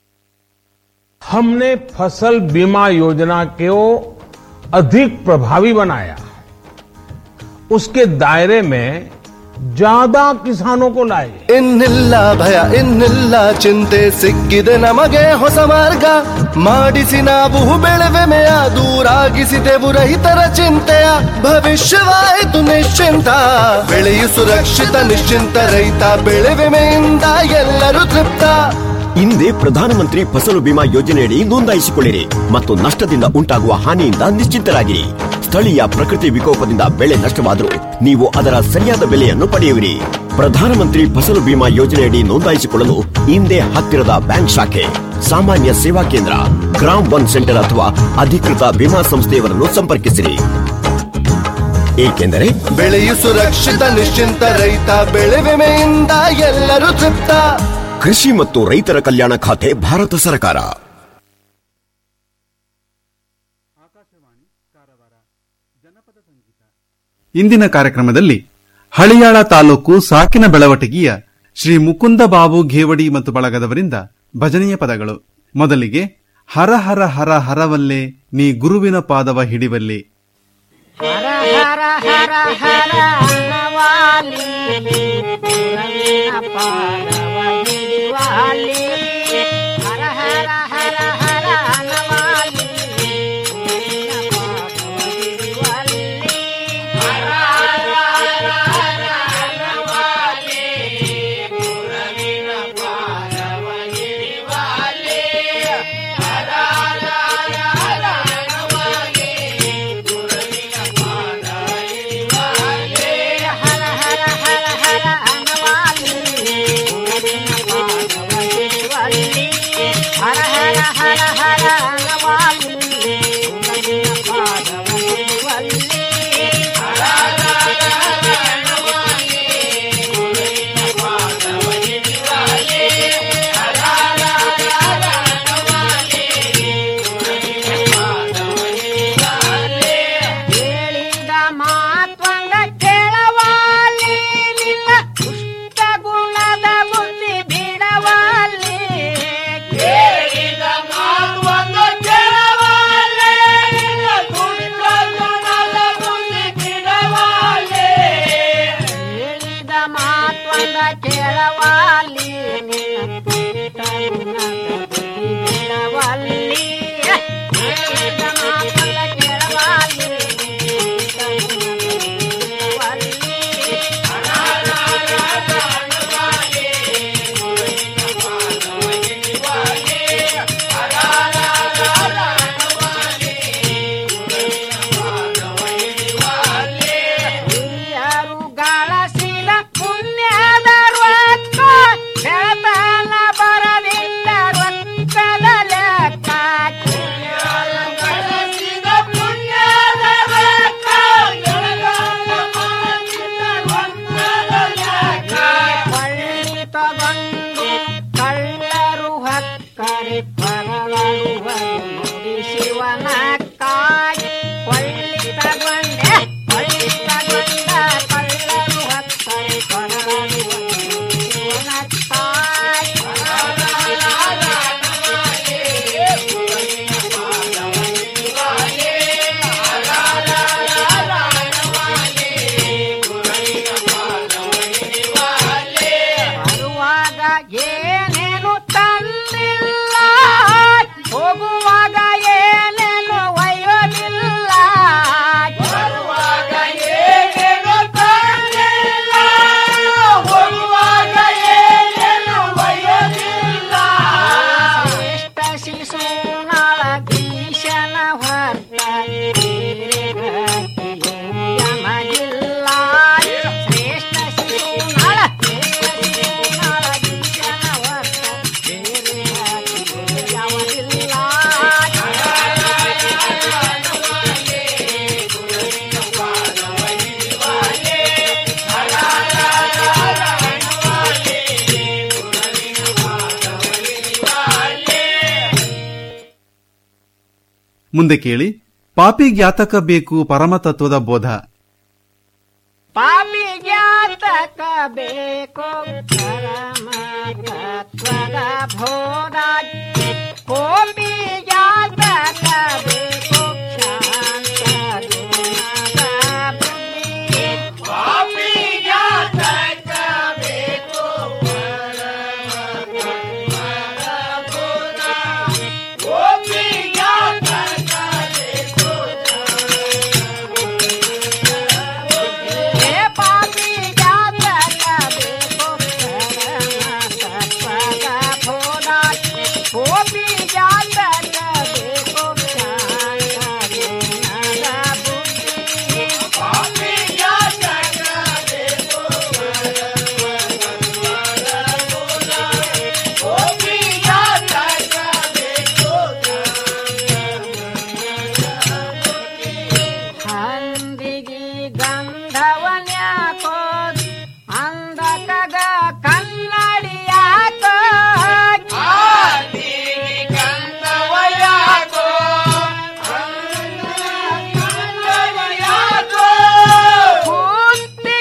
P: हमने फसल बीमा योजना को अधिक प्रभावी बनाया उसके दायरे में ज्यादा किसानों को लाए
A: ಇನ್ನಿಲ್ಲ ಭಯ ಇನ್ನಿಲ್ಲ ಚಿಂತೆ ಸಿಕ್ಕಿದೆ ನಮಗೆ ಹೊಸ ಮಾರ್ಗ ಮಾಡಿಸಿ ನಾವು ಬೆಳೆವೆಮೆಯ ದೂರಾಗಿಸಿದೆವು ರೈತರ ಚಿಂತೆಯ ಭವಿಷ್ಯವಾಯಿತು ನಿಶ್ಚಿಂತ ಬೆಳೆಯು ಸುರಕ್ಷಿತ ನಿಶ್ಚಿಂತ ರೈತ ಬೆಳೆ ವಿಮೆಯಿಂದ ಎಲ್ಲರೂ ತೃಪ್ತ
D: ಹಿಂದೆ ಪ್ರಧಾನಮಂತ್ರಿ ಫಸಲು ಬಿಮಾ ಯೋಜನೆಯಡಿ ನೋಂದಾಯಿಸಿಕೊಳ್ಳಿರಿ ಮತ್ತು ನಷ್ಟದಿಂದ ಉಂಟಾಗುವ ಹಾನಿಯಿಂದ ನಿಶ್ಚಿಂತರಾಗಿರಿ ಸ್ಥಳೀಯ ಪ್ರಕೃತಿ ವಿಕೋಪದಿಂದ ಬೆಳೆ ನಷ್ಟವಾದರೂ ನೀವು ಅದರ ಸರಿಯಾದ ಬೆಲೆಯನ್ನು ಪಡೆಯುವಿರಿ ಪ್ರಧಾನಮಂತ್ರಿ ಫಸಲು ಬಿಮಾ ಯೋಜನೆಯಡಿ ನೋಂದಾಯಿಸಿಕೊಳ್ಳಲು ಹಿಂದೆ ಹತ್ತಿರದ ಬ್ಯಾಂಕ್ ಶಾಖೆ ಸಾಮಾನ್ಯ ಸೇವಾ ಕೇಂದ್ರ ಗ್ರಾಮ್ ಒನ್ ಸೆಂಟರ್ ಅಥವಾ ಅಧಿಕೃತ ವಿಮಾ ಸಂಸ್ಥೆಯವರನ್ನು ಸಂಪರ್ಕಿಸಿರಿ ಏಕೆಂದರೆ
A: ಬೆಳೆಯು ಸುರಕ್ಷಿತ ನಿಶ್ಚಿಂತ ರೈತ ಬೆಳೆ ವಿಮೆಯಿಂದ ಎಲ್ಲರೂ ತೃಪ್ತ
D: ಕೃಷಿ ಮತ್ತು ರೈತರ ಕಲ್ಯಾಣ ಖಾತೆ ಭಾರತ ಸರ್ಕಾರ
I: ಇಂದಿನ ಕಾರ್ಯಕ್ರಮದಲ್ಲಿ ಹಳಿಯಾಳ ತಾಲೂಕು ಸಾಕಿನ ಬೆಳವಟಗಿಯ ಶ್ರೀ ಮುಕುಂದ ಬಾಬು ಘೇವಡಿ ಮತ್ತು ಬಳಗದವರಿಂದ ಭಜನೆಯ ಪದಗಳು ಮೊದಲಿಗೆ ಹರ ಹರ ಹರ ಹರವಲ್ಲೆ ನೀ ಗುರುವಿನ ಪಾದವ ಹಿಡಿವಲ್ಲೆ
X: ಹರ ಹರ ಹರ ಹರ ಅನ್ನವಾಲಿ ಗುರುವಿನ ಪಾದವ ಹಿಡಿವಾಲಿ ಹರ ಹರ ಹರ ಹರ ಅನ್ನವಾಲಿ ಗುರುವಿನ ಪಾದವ ಹಿಡಿವಾಲಿ ಹರ ಹರ ಹರ ಹರ ಅನ್ನವಾಲಿ ಗುರುವಿನ ಪಾದವ ಹಿಡಿವಾಲಿ ಹರ ಹರ ಹರ ಹರ ಅನ್ನವಾಲಿ ಗುರುವಿನ ಪಾದವ ಹಿಡಿವಾಲಿ ಹರ ಹರ ಹರ ಹರ ಅನ್ನವಾಲಿ ಗುರುವಿನ ಪಾದವ ಹಿಡಿವಾಲಿ ಹರ ಹರ ಹರ ಹರ ಅನ್ನವಾಲಿ ಗುರುವಿನ ಪಾದವ ಹಿಡಿವಾಲಿ ಹರ ಹರ ಹರ ಹರ ಅನ್ನವಾಲಿ ಗುರುವಿನ ಪಾದವ ಹಿಡಿವಾಲಿ ಹರ ಹರ ಹರ ಹರ ಅನ್ನವಾಲಿ ಗುರುವಿನ ಪಾದವ ಹಿಡಿವಾಲಿ ಹೇಳಿದ ಮಾತ್ವಂಗ ಕೇಳವಾಲಿ ನಿನ್ನ ದುಷ್ಟ ಗುಣದ ಬುದ್ಧಿ ಬಿಡವಾಲಿ ಕೇಳಿದ ಮಾತ್ವಂಗ ಕೇಳವಾಲಿ ನಿನ್ನ ದುಷ್ಟ ಗುಣದ ಬುದ್ಧಿ ಬಿಡವಾಲಿ ಹೇಳಿದ ಮಾತ್ವಂಗ ಕೇಳವಾಲಿ ನಿನ್ನ ದುಷ್ಟ ಗುಣದ ಬುದ್ಧಿ ಬಿಡವಾಲಿ ಹೇಳಿದ ಮಾತ್ವಂಗ ಕೇಳವಾಲಿ ಹಿರಿಯರು ಗಳಸಿದ ಪುಣ್ಯದ ರೊಕ್ಕ ಬೆಳತನ ಬರದಿಲ್ಲ ರೊಕ್ಕದ ಲೆಕ್ಕ ಹಿರಿಯರು ಗಳಿಸಿದ ಪುಣ್ಯದ ರೊಕ್ಕ ಬೆಳತನ ಬರದಿಲ್ಲ ರೊಕ್ಕದ ಲೆಕ್ಕ ಕೊಳ್ಳಿ ತಗೊಂಡು ಕಳ್ಳರು ಹಕ್ಕರೆ ಪರಳುವರು ನುಡಿ ಶಿವನ ಕಾಯಿ ಕೊಳ್ಳಿ ತಗೊಂಡೆ ಕೊಳ್ಳಿ ತಗೊಂಡ ಕಳ್ಳರು ಹಕ್ಕರೆ ಪರಳುವರು ನುಡಿ ಶಿವನ ಕಾಯಿ ಬರುವಾಗ ಏನೇನು ತಂದಿಲ್ಲ ಹೋಗುವಾಗ ಏನೇನು ಒಯ್ಯೋದಿಲ್ಲ ಬರುವಾಗ ಏನೇನು ತಂದಿಲ್ಲ ಹೋಗುವಾಗ ಏನೇನು ಒಯ್ಯೋದಿಲ್ಲ ಶ್ರೇಷ್ಠ ಶಿಶುನಾಳ ಭೀಷಣ ಹೊತ್ತ ಯಮಗಿಲ್ಲ ಶ್ರೇಷ್ಠ ಶಿಶುನಾಳ ಶಿಶುನಾಳ ಭೀಷಣ ಹೊತ್ತ ಬೇರೆ ಯಾವದಿಲ್ಲ
I: ಮುಂದೆ ಕೇಳಿ ಪಾಪಿ ಜ್ಞಾತಕ ಬೇಕು ಪರಮತತ್ವದ ಬೋಧ
X: ಪಾಪಿ ಜ್ಞಾತಕ ಬೇಕು ಪರಮ ತತ್ವದ ಬೋಧ ಕೋಪಿ ಜ್ಞಾತಕ